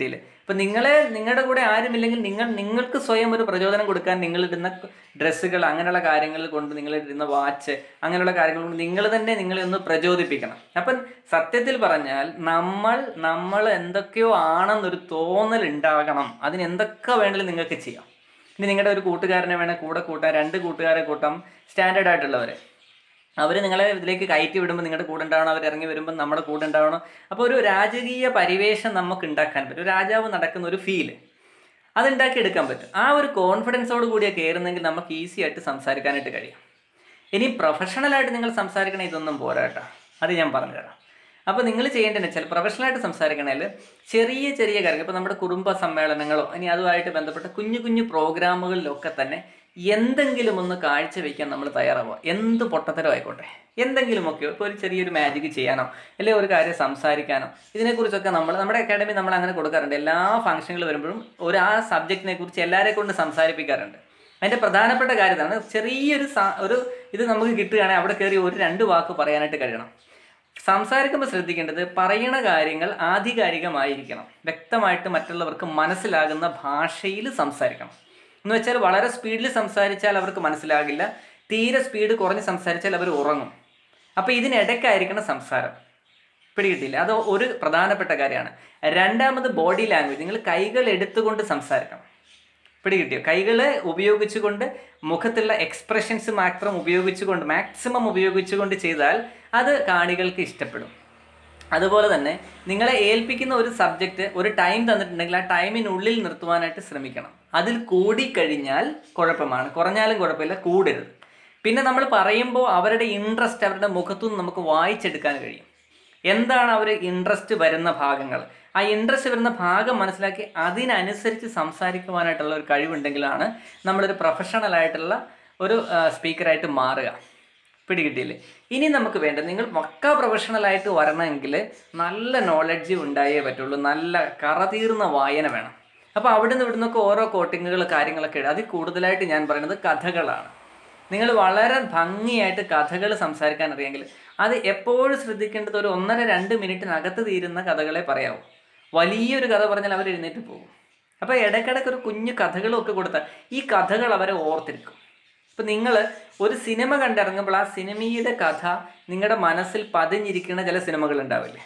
ഇപ്പം നിങ്ങളെ നിങ്ങളുടെ കൂടെ ആരുമില്ലെങ്കിൽ നിങ്ങൾ നിങ്ങൾക്ക് സ്വയം ഒരു പ്രചോദനം കൊടുക്കാൻ നിങ്ങളിടുന്ന ഡ്രസ്സുകൾ അങ്ങനെയുള്ള കാര്യങ്ങൾ കൊണ്ട് നിങ്ങളിടുന്ന വാച്ച് അങ്ങനെയുള്ള കാര്യങ്ങൾ കൊണ്ട് നിങ്ങൾ തന്നെ നിങ്ങളെ ഒന്ന് പ്രചോദിപ്പിക്കണം അപ്പം സത്യത്തിൽ പറഞ്ഞാൽ നമ്മൾ നമ്മൾ എന്തൊക്കെയോ ആണെന്നൊരു തോന്നൽ ഉണ്ടാകണം അതിന് എന്തൊക്കെ വേണമെങ്കിലും നിങ്ങൾക്ക് ചെയ്യാം ഇനി നിങ്ങളുടെ ഒരു കൂട്ടുകാരനെ വേണേൽ കൂടെ കൂട്ടാം രണ്ട് കൂട്ടുകാരെ കൂട്ടാം സ്റ്റാൻഡേർഡ് ആയിട്ടുള്ളവരെ അവർ നിങ്ങളെ ഇതിലേക്ക് കയറ്റി വിടുമ്പോൾ നിങ്ങളുടെ കൂടെ ഉണ്ടാവണം അവർ ഇറങ്ങി വരുമ്പോൾ നമ്മുടെ കൂടെ ഉണ്ടാവണം അപ്പോൾ ഒരു രാജകീയ പരിവേഷം നമുക്ക് ഉണ്ടാക്കാൻ പറ്റും ഒരു രാജാവ് നടക്കുന്ന ഒരു ഫീല് അത് ഉണ്ടാക്കിയെടുക്കാൻ പറ്റും ആ ഒരു കോൺഫിഡൻസോട് കൂടിയ കയറുന്നെങ്കിൽ നമുക്ക് ഈസി ആയിട്ട് സംസാരിക്കാനായിട്ട് കഴിയും ഇനി പ്രൊഫഷണലായിട്ട് നിങ്ങൾ സംസാരിക്കണ ഇതൊന്നും പോരാട്ടോ അത് ഞാൻ പറഞ്ഞുതരാം അപ്പോൾ നിങ്ങൾ ചെയ്യേണ്ടത് വെച്ചാൽ പ്രൊഫഷണലായിട്ട് സംസാരിക്കണേൽ ചെറിയ ചെറിയ കാര്യങ്ങൾ ഇപ്പോൾ നമ്മുടെ കുടുംബ സമ്മേളനങ്ങളോ ഇനി അതുമായിട്ട് ബന്ധപ്പെട്ട കുഞ്ഞു കുഞ്ഞു പ്രോഗ്രാമുകളിലൊക്കെ തന്നെ എന്തെങ്കിലും ഒന്ന് കാഴ്ചവെക്കാൻ നമ്മൾ തയ്യാറാവുക എന്ത് പൊട്ടത്തരം ആയിക്കോട്ടെ എന്തെങ്കിലുമൊക്കെ ഇപ്പോൾ ഒരു ചെറിയൊരു മാജിക് ചെയ്യാനോ അല്ലെങ്കിൽ ഒരു കാര്യം സംസാരിക്കാനോ ഇതിനെക്കുറിച്ചൊക്കെ നമ്മൾ നമ്മുടെ അക്കാഡമി നമ്മൾ അങ്ങനെ കൊടുക്കാറുണ്ട് എല്ലാ ഫംഗ്ഷനുകൾ വരുമ്പോഴും ഒരു ആ സബ്ജക്റ്റിനെ കുറിച്ച് എല്ലാവരെ കൊണ്ട് സംസാരിപ്പിക്കാറുണ്ട് അതിൻ്റെ പ്രധാനപ്പെട്ട കാര്യം ഇതാണ് ചെറിയൊരു സ- ഒരു ഇത് നമുക്ക് കിട്ടുകയാണെങ്കിൽ അവിടെ കയറി ഒരു രണ്ട് വാക്ക് പറയാനായിട്ട് കഴിയണം സംസാരിക്കുമ്പോൾ ശ്രദ്ധിക്കേണ്ടത് പറയണ കാര്യങ്ങൾ ആധികാരികമായിരിക്കണം വ്യക്തമായിട്ട് മറ്റുള്ളവർക്ക് മനസ്സിലാകുന്ന ഭാഷയിൽ സംസാരിക്കണം എന്ന് വെച്ചാൽ വളരെ സ്പീഡിൽ സംസാരിച്ചാൽ അവർക്ക് മനസ്സിലാകില്ല തീരെ സ്പീഡ് കുറഞ്ഞ് സംസാരിച്ചാൽ അവർ ഉറങ്ങും അപ്പോൾ ഇതിനിടയ്ക്കായിരിക്കണം സംസാരം പിടികിട്ടില്ല അത് ഒരു പ്രധാനപ്പെട്ട കാര്യമാണ് രണ്ടാമത് ബോഡി ലാംഗ്വേജ് നിങ്ങൾ കൈകൾ എടുത്തുകൊണ്ട് സംസാരിക്കണം പിടികിട്ടിയോ കൈകൾ ഉപയോഗിച്ചുകൊണ്ട് മുഖത്തുള്ള എക്സ്പ്രഷൻസ് മാത്രം ഉപയോഗിച്ചുകൊണ്ട് മാക്സിമം ഉപയോഗിച്ചുകൊണ്ട് ചെയ്താൽ അത് കാണികൾക്ക് ഇഷ്ടപ്പെടും അതുപോലെ തന്നെ നിങ്ങളെ ഏൽപ്പിക്കുന്ന ഒരു സബ്ജക്റ്റ് ഒരു ടൈം തന്നിട്ടുണ്ടെങ്കിൽ ആ ടൈമിനുള്ളിൽ നിർത്തുവാനായിട്ട് ശ്രമിക്കണം അതിൽ കൂടിക്കഴിഞ്ഞാൽ കുഴപ്പമാണ് കുറഞ്ഞാലും കുഴപ്പമില്ല കൂടരുത് പിന്നെ നമ്മൾ പറയുമ്പോൾ അവരുടെ ഇൻട്രസ്റ്റ് അവരുടെ മുഖത്തുനിന്ന് നമുക്ക് വായിച്ചെടുക്കാൻ കഴിയും എന്താണ് അവർ ഇൻട്രസ്റ്റ് വരുന്ന ഭാഗങ്ങൾ ആ ഇൻട്രസ്റ്റ് വരുന്ന ഭാഗം മനസ്സിലാക്കി അതിനനുസരിച്ച് സംസാരിക്കുവാനായിട്ടുള്ള ഒരു കഴിവുണ്ടെങ്കിലാണ് നമ്മളൊരു പ്രൊഫഷണൽ ആയിട്ടുള്ള ഒരു സ്പീക്കറായിട്ട് മാറുക പിടികിട്ടിയില്ലേ ഇനി നമുക്ക് വേണ്ട നിങ്ങൾ പക്ക പ്രൊഫഷണലായിട്ട് വരണമെങ്കിൽ നല്ല നോളജ് ഉണ്ടായേ പറ്റുള്ളൂ നല്ല കറതീർന്ന വായന വേണം അപ്പോൾ അവിടുന്ന് ഇവിടുന്നൊക്കെ ഓരോ കോട്ടിങ്ങുകൾ കാര്യങ്ങളൊക്കെ ഇടും അതിൽ കൂടുതലായിട്ട് ഞാൻ പറയുന്നത് കഥകളാണ് നിങ്ങൾ വളരെ ഭംഗിയായിട്ട് കഥകൾ സംസാരിക്കാൻ അറിയാമെങ്കിൽ അത് എപ്പോഴും ശ്രദ്ധിക്കേണ്ടത് ഒരു ഒന്നര രണ്ട് മിനിറ്റിനകത്ത് തീരുന്ന കഥകളെ പറയാവൂ വലിയൊരു കഥ പറഞ്ഞാൽ അവർ എഴുന്നേറ്റ് പോകും അപ്പോൾ ഇടയ്ക്കിടയ്ക്ക് ഒരു കുഞ്ഞു കഥകളൊക്കെ കൊടുത്താൽ ഈ കഥകൾ അവരെ ഓർത്തിരിക്കും ഇപ്പം നിങ്ങൾ ഒരു സിനിമ കണ്ടിറങ്ങുമ്പോൾ ആ സിനിമയുടെ കഥ നിങ്ങളുടെ മനസ്സിൽ പതിഞ്ഞിരിക്കുന്ന ചില സിനിമകൾ ഉണ്ടാവില്ലേ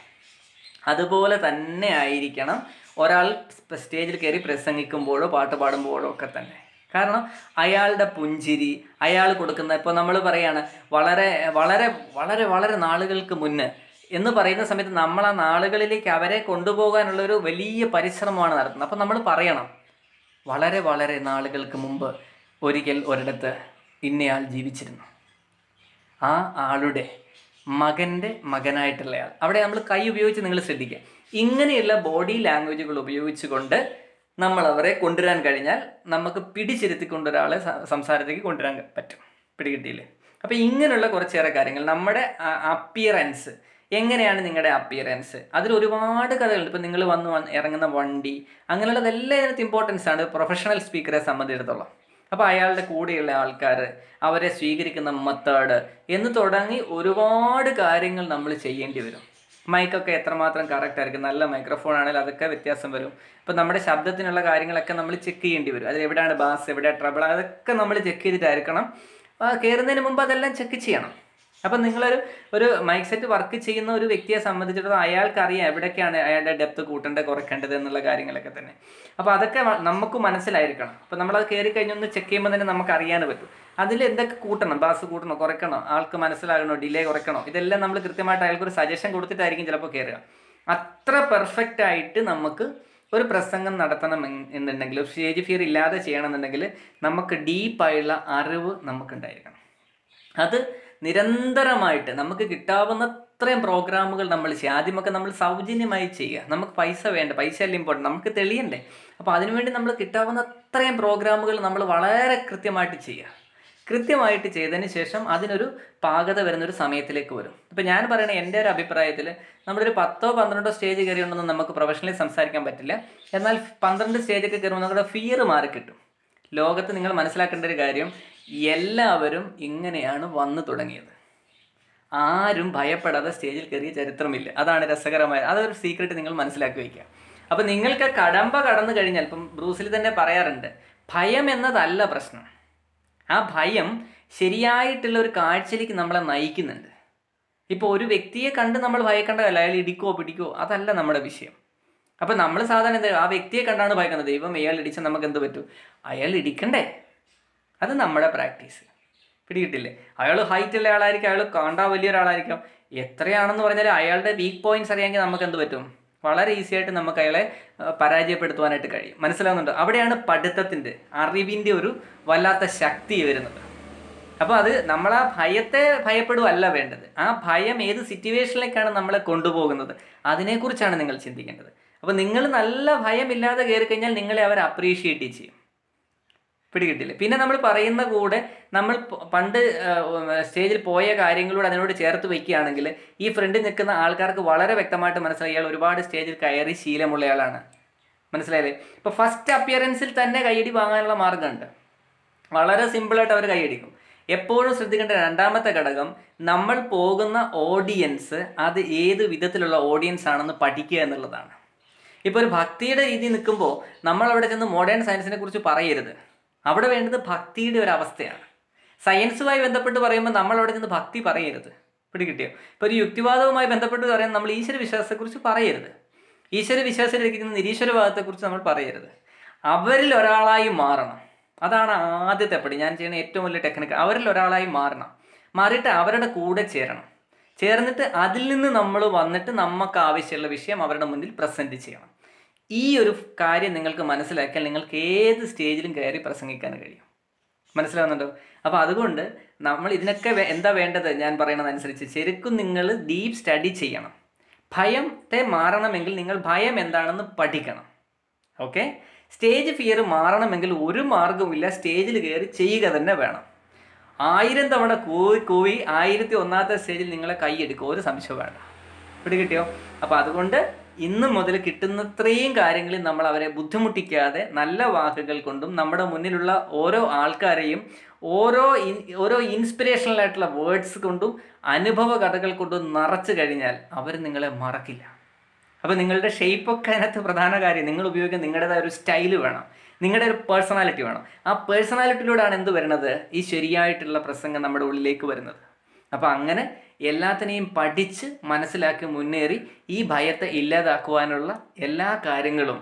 അതുപോലെ തന്നെ ആയിരിക്കണം ഒരാൾ സ്റ്റേജിൽ കയറി പ്രസംഗിക്കുമ്പോഴോ പാട്ട് പാടുമ്പോഴോ ഒക്കെ തന്നെ കാരണം അയാളുടെ പുഞ്ചിരി അയാൾ കൊടുക്കുന്ന ഇപ്പോൾ നമ്മൾ പറയാണ് വളരെ വളരെ വളരെ വളരെ നാളുകൾക്ക് മുന്ന് എന്ന് പറയുന്ന സമയത്ത് നമ്മൾ ആ നാളുകളിലേക്ക് അവരെ കൊണ്ടുപോകാനുള്ള ഒരു വലിയ പരിശ്രമമാണ് നടത്തുന്നത് അപ്പോൾ നമ്മൾ പറയണം വളരെ വളരെ നാളുകൾക്ക് മുമ്പ് ഒരിക്കൽ ഒരിടത്ത് ഇന്നയാൾ ജീവിച്ചിരുന്നു ആ ആളുടെ മകൻ്റെ മകനായിട്ടുള്ളയാൾ അവിടെ നമ്മൾ കൈ ഉപയോഗിച്ച് നിങ്ങൾ ശ്രദ്ധിക്കുക ഇങ്ങനെയുള്ള ബോഡി ലാംഗ്വേജുകൾ ഉപയോഗിച്ചുകൊണ്ട് നമ്മൾ അവരെ കൊണ്ടുവരാൻ കഴിഞ്ഞാൽ നമുക്ക് പിടിച്ചിരുത്തിക്കൊണ്ട് ഒരാളെ സ- സംസാരത്തേക്ക് കൊണ്ടുവരാൻ പറ്റും പിടികിട്ടിയില്ലേ അപ്പോൾ ഇങ്ങനെയുള്ള കുറച്ചേറെ കാര്യങ്ങൾ നമ്മുടെ അപ്പിയറൻസ് എങ്ങനെയാണ് നിങ്ങളുടെ അപ്പിയറൻസ് അതിൽ ഒരുപാട് കഥകളുണ്ട് ഇപ്പം നിങ്ങൾ വന്ന് വന്ന് ഇറങ്ങുന്ന വണ്ടി അങ്ങനെയുള്ളതെല്ലാം ഇതിനകത്ത് ഇമ്പോർട്ടൻസ് ആണ് പ്രൊഫഷണൽ സ്പീക്കറെ സംബന്ധിച്ചിടത്തോളം അപ്പോൾ അയാളുടെ കൂടെയുള്ള ആൾക്കാർ അവരെ സ്വീകരിക്കുന്ന മെത്തേഡ് എന്ന് തുടങ്ങി ഒരുപാട് കാര്യങ്ങൾ നമ്മൾ ചെയ്യേണ്ടി വരും മൈക്കൊക്കെ എത്രമാത്രം കറക്റ്റ് ആയിരിക്കും നല്ല മൈക്രോഫോൺ ആണെങ്കിൽ അതൊക്കെ വ്യത്യാസം വരും ഇപ്പം നമ്മുടെ ശബ്ദത്തിനുള്ള കാര്യങ്ങളൊക്കെ നമ്മൾ ചെക്ക് ചെയ്യേണ്ടി വരും അതിൽ എവിടെയാണ് ബാസ് എവിടെ ട്രബിൾ അതൊക്കെ നമ്മൾ ചെക്ക് ചെയ്തിട്ടായിരിക്കണം ആ, കയറുന്നതിന് മുമ്പ് അതെല്ലാം ചെക്ക് ചെയ്യണം അപ്പം നിങ്ങളൊരു ഒരു മൈക്ക് സെറ്റ് വർക്ക് ചെയ്യുന്ന ഒരു വ്യക്തിയെ സംബന്ധിച്ചിടത്തോളം അയാൾക്ക് അറിയാം എവിടേക്കാണ് അയാളുടെ ഡെപ്ത് കൂട്ടേണ്ടത് കുറയ്ക്കേണ്ടത് എന്നുള്ള കാര്യങ്ങളൊക്കെ തന്നെ അപ്പോൾ അതൊക്കെ വ- നമുക്ക് മനസ്സിലായിരിക്കണം അപ്പോൾ നമ്മളത് കയറി കഴിഞ്ഞൊന്ന് ചെക്ക് ചെയ്യുമ്പോൾ തന്നെ നമുക്ക് അറിയാൻ പറ്റും അതിൽ എന്തൊക്കെ കൂട്ടണം ബാസ് കൂട്ടണോ കുറയ്ക്കണോ ആൾക്ക് മനസ്സിലാകണോ ഡിലേ കുറയ്ക്കണോ ഇതെല്ലാം നമ്മൾ കൃത്യമായിട്ട് അയാൾക്കൊരു സജഷൻ കൊടുത്തിട്ടായിരിക്കും ചിലപ്പോൾ കയറുക അത്ര പെർഫെക്റ്റ് ആയിട്ട് നമുക്ക് ഒരു പ്രസംഗം നടത്തണം എന്ന് എന്നുണ്ടെങ്കിൽ ഒരു സ്റ്റേജ് ഫിയർ ഇല്ലാതെ ചെയ്യണമെന്നുണ്ടെങ്കിൽ നമുക്ക് ഡീപ്പായുള്ള അറിവ് നമുക്കുണ്ടായിരിക്കണം അത് നിരന്തരമായിട്ട് നമുക്ക് കിട്ടാവുന്ന അത്രയും പ്രോഗ്രാമുകൾ നമ്മൾ ചെയ്യുക ആദ്യമൊക്കെ നമ്മൾ സൗജന്യമായി ചെയ്യുക നമുക്ക് പൈസ വേണ്ട പൈസ അല്ല ഇമ്പോർട്ടൻ്റ് നമുക്ക് തെളിയണ്ടേ അപ്പോൾ അതിനുവേണ്ടി നമ്മൾ കിട്ടാവുന്ന അത്രയും പ്രോഗ്രാമുകൾ നമ്മൾ വളരെ കൃത്യമായിട്ട് ചെയ്യുക കൃത്യമായിട്ട് ചെയ്തതിന് ശേഷം അതിനൊരു പാകത വരുന്ന ഒരു സമയത്തിലേക്ക് വരും ഇപ്പം ഞാൻ പറയണ എൻ്റെ ഒരു അഭിപ്രായത്തിൽ നമ്മളൊരു പത്തോ പന്ത്രണ്ടോ സ്റ്റേജ് കയറിയുണ്ടെന്ന് നമുക്ക് പ്രൊഫഷണലി സംസാരിക്കാൻ പറ്റില്ല എന്നാൽ പന്ത്രണ്ട് സ്റ്റേജൊക്കെ കയറുമ്പോൾ നമ്മുടെ ഫിയർ മാറി കിട്ടും ലോകത്ത് നിങ്ങൾ മനസ്സിലാക്കേണ്ട ഒരു കാര്യം എല്ലാവരും ഇങ്ങനെയാണ് വന്നു തുടങ്ങിയത് ആരും ഭയപ്പെടാതെ സ്റ്റേജിൽ കയറിയ ചരിത്രമില്ല അതാണ് രസകരമായ അതൊരു സീക്രട്ട് നിങ്ങൾ മനസ്സിലാക്കി വയ്ക്കുക അപ്പം നിങ്ങൾക്ക് കടമ്പ കടന്നു കഴിഞ്ഞാൽ ഇപ്പം ബ്രൂസിൽ തന്നെ പറയാറുണ്ട് ഭയം എന്നതല്ല പ്രശ്നം ആ ഭയം ശരിയായിട്ടുള്ള ഒരു കാഴ്ചയിലേക്ക് നമ്മളെ നയിക്കുന്നുണ്ട് ഇപ്പോൾ ഒരു വ്യക്തിയെ കണ്ട് നമ്മൾ ഭയക്കേണ്ടതല്ല അയാൾ ഇടിക്കോ പിടിക്കോ അതല്ല നമ്മുടെ വിഷയം അപ്പം നമ്മൾ സാധാരണ എന്താ ആ വ്യക്തിയെ കണ്ടാണ് ഭയക്കുന്നത് ദൈവം അയാൾ ഇടിച്ചാൽ നമുക്ക് എന്ത് പറ്റും അയാൾ ഇടിക്കണ്ടേ അത് നമ്മുടെ പ്രാക്ടീസ് പിടികിട്ടില്ലേ അയാൾ ഹൈറ്റ് ഉള്ള ആളായിരിക്കും അയാൾ കണ്ടാൽ വലിയൊരാളായിരിക്കും എത്രയാണെന്ന് പറഞ്ഞാൽ അയാളുടെ വീക്ക് പോയിന്റ്സ് അറിയാമെങ്കിൽ നമുക്ക് എന്ത് പറ്റും വളരെ ഈസി ആയിട്ട് നമുക്ക് അയാളെ ആ, പരാജയപ്പെടുത്തുവാനായിട്ട് കഴിയും മനസ്സിലാവുന്നുണ്ട് അവിടെയാണ് പഠിത്തത്തിൻ്റെ അറിവിൻ്റെ ഒരു വല്ലാത്ത ശക്തി വരുന്നത് അപ്പോൾ അത് നമ്മൾ ആ ഭയത്തെ ഭയപ്പെടുകയല്ല വേണ്ടത് ആ ഭയം ഏത് സിറ്റുവേഷനിലേക്കാണ് നമ്മളെ കൊണ്ടുപോകുന്നത് അതിനെക്കുറിച്ചാണ് നിങ്ങൾ ചിന്തിക്കേണ്ടത് അപ്പോൾ നിങ്ങൾ നല്ല ഭയമില്ലാതെ കയറി കഴിഞ്ഞാൽ നിങ്ങളെ അവർ അപ്രീഷിയേറ്റ് ചെയ്യും പിടികിട്ടില്ലേ പിന്നെ നമ്മൾ പറയുന്ന കൂടെ നമ്മൾ പ- പണ്ട് സ്റ്റേജിൽ പോയ കാര്യങ്ങളോട് അതിനോട് ചേർത്ത് വെക്കുകയാണെങ്കിൽ ഈ ഫ്രണ്ടിൽ നിൽക്കുന്ന ആൾക്കാർക്ക് വളരെ വ്യക്തമായിട്ട് മനസ്സിലായി ഇയാൾ ഒരുപാട് സ്റ്റേജിൽ കയറി ശീലമുള്ളയാളാണ് മനസ്സിലായില്ലേ ഇപ്പോൾ ഫസ്റ്റ് അപ്പിയറൻസിൽ തന്നെ കൈയടി വാങ്ങാനുള്ള മാർഗ്ഗമുണ്ട് വളരെ സിമ്പിളായിട്ട് അവർ കൈയടിക്കും എപ്പോഴും ശ്രദ്ധിക്കേണ്ട രണ്ടാമത്തെ ഘടകം നമ്മൾ പോകുന്ന ഓഡിയൻസ് അത് ഏത് വിധത്തിലുള്ള ഓഡിയൻസ് ആണെന്ന് പഠിക്കുക എന്നുള്ളതാണ് ഇപ്പോൾ ഒരു ഭക്തിയുടെ രീതി നിൽക്കുമ്പോൾ നമ്മൾ അവിടെ ചെന്ന് മോഡേൺ സയൻസിനെ കുറിച്ച് പറയരുത് അവിടെ വേണ്ടത് ഭക്തിയുടെ ഒരു അവസ്ഥയാണ് സയൻസുമായി ബന്ധപ്പെട്ട് പറയുമ്പോൾ നമ്മൾ അവിടെ ചെന്ന് ഭക്തി പറയരുത് പിടികിട്ടിയോ ഇപ്പോൾ ഒരു യുക്തിവാദവുമായി ബന്ധപ്പെട്ട് പറയാൻ നമ്മൾ ഈശ്വര വിശ്വാസത്തെക്കുറിച്ച് പറയരുത് ഈശ്വര വിശ്വാസത്തിലിരിക്കുന്ന നിരീശ്വരവാദത്തെക്കുറിച്ച് നമ്മൾ പറയരുത് അവരിൽ ഒരാളായി മാറണം അതാണ് ആദ്യത്തെ പടി ഞാൻ ചെയ്യുന്ന ഏറ്റവും വലിയ ടെക്നിക്ക് അവരിൽ ഒരാളായി മാറണം മാറിയിട്ട് അവരുടെ കൂടെ ചേരണം ചേർന്നിട്ട് അതിൽ നിന്ന് നമ്മൾ വന്നിട്ട് നമുക്ക് ആവശ്യമുള്ള വിഷയം അവരുടെ മുന്നിൽ പ്രസൻറ്റ് ചെയ്യണം ഈ ഒരു കാര്യം നിങ്ങൾക്ക് മനസ്സിലാക്കിയാൽ നിങ്ങൾക്ക് ഏത് സ്റ്റേജിലും കയറി പ്രസംഗിക്കാൻ കഴിയും മനസ്സിലാവുന്നുണ്ടോ അപ്പോൾ അതുകൊണ്ട് നമ്മൾ ഇതിനൊക്കെ വേ- എന്താ വേണ്ടത് ഞാൻ പറയുന്നതനുസരിച്ച് ശരിക്കും നിങ്ങൾ ഡീപ്പ് സ്റ്റഡി ചെയ്യണം ഭയത്തെ മാറണമെങ്കിൽ നിങ്ങൾ ഭയം എന്താണെന്ന് പഠിക്കണം ഓക്കെ സ്റ്റേജ് ഫിയർ മാറണമെങ്കിൽ ഒരു മാർഗവുമില്ല സ്റ്റേജിൽ കയറി ചെയ്യുക തന്നെ വേണം ആയിരം തവണ കൂവി കൂവി ആയിരത്തി ഒന്നാമത്തെ സ്റ്റേജിൽ നിങ്ങളെ കൈയെടുക്കും ഒരു സംശയം വേണ്ട പിടികിട്ടിയോ അപ്പോൾ അതുകൊണ്ട് ഇന്ന് മുതൽ കിട്ടുന്നത്രയും കാര്യങ്ങളിൽ നമ്മൾ അവരെ ബുദ്ധിമുട്ടിക്കാതെ നല്ല വാക്കുകൾ കൊണ്ടും നമ്മുടെ മുന്നിലുള്ള ഓരോ ആൾക്കാരെയും ഓരോ ഇൻ ഓരോ ഇൻസ്പിറേഷണൽ ആയിട്ടുള്ള വേർഡ്സ് കൊണ്ടും അനുഭവ കഥകൾ കൊണ്ടും നിറച്ചു കഴിഞ്ഞാൽ അവർ നിങ്ങളെ മറക്കില്ല അപ്പോൾ നിങ്ങളുടെ ഷേപ്പൊക്കെ അതിനകത്ത് പ്രധാന കാര്യം നിങ്ങൾ ഉപയോഗിക്കുന്ന നിങ്ങളുടേതായ ഒരു സ്റ്റൈൽ വേണം നിങ്ങളുടെ ഒരു പേഴ്സണാലിറ്റി വേണം ആ പേഴ്സണാലിറ്റിയിലൂടെയാണ് എന്ത് വരുന്നത് ഈ ശരിയായിട്ടുള്ള പ്രസംഗം നമ്മുടെ ഉള്ളിലേക്ക് വരുന്നത് അപ്പോൾ അങ്ങനെ എല്ലാത്തിനെയും പഠിച്ച് മനസ്സിലാക്കി മുന്നേറി ഈ ഭയത്തെ ഇല്ലാതാക്കുവാനുള്ള എല്ലാ കാര്യങ്ങളും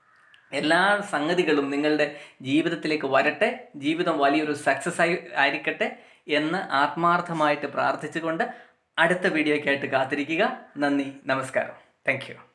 എല്ലാ സംഗതികളും നിങ്ങളുടെ ജീവിതത്തിലേക്ക് വരട്ടെ ജീവിതം വലിയൊരു സക്സസ് ആയി ആയിരിക്കട്ടെ എന്ന് ആത്മാർത്ഥമായിട്ട് പ്രാർത്ഥിച്ചുകൊണ്ട് അടുത്ത വീഡിയോയ്ക്കായിട്ട് കാത്തിരിക്കുക നന്ദി നമസ്കാരം താങ്ക് യു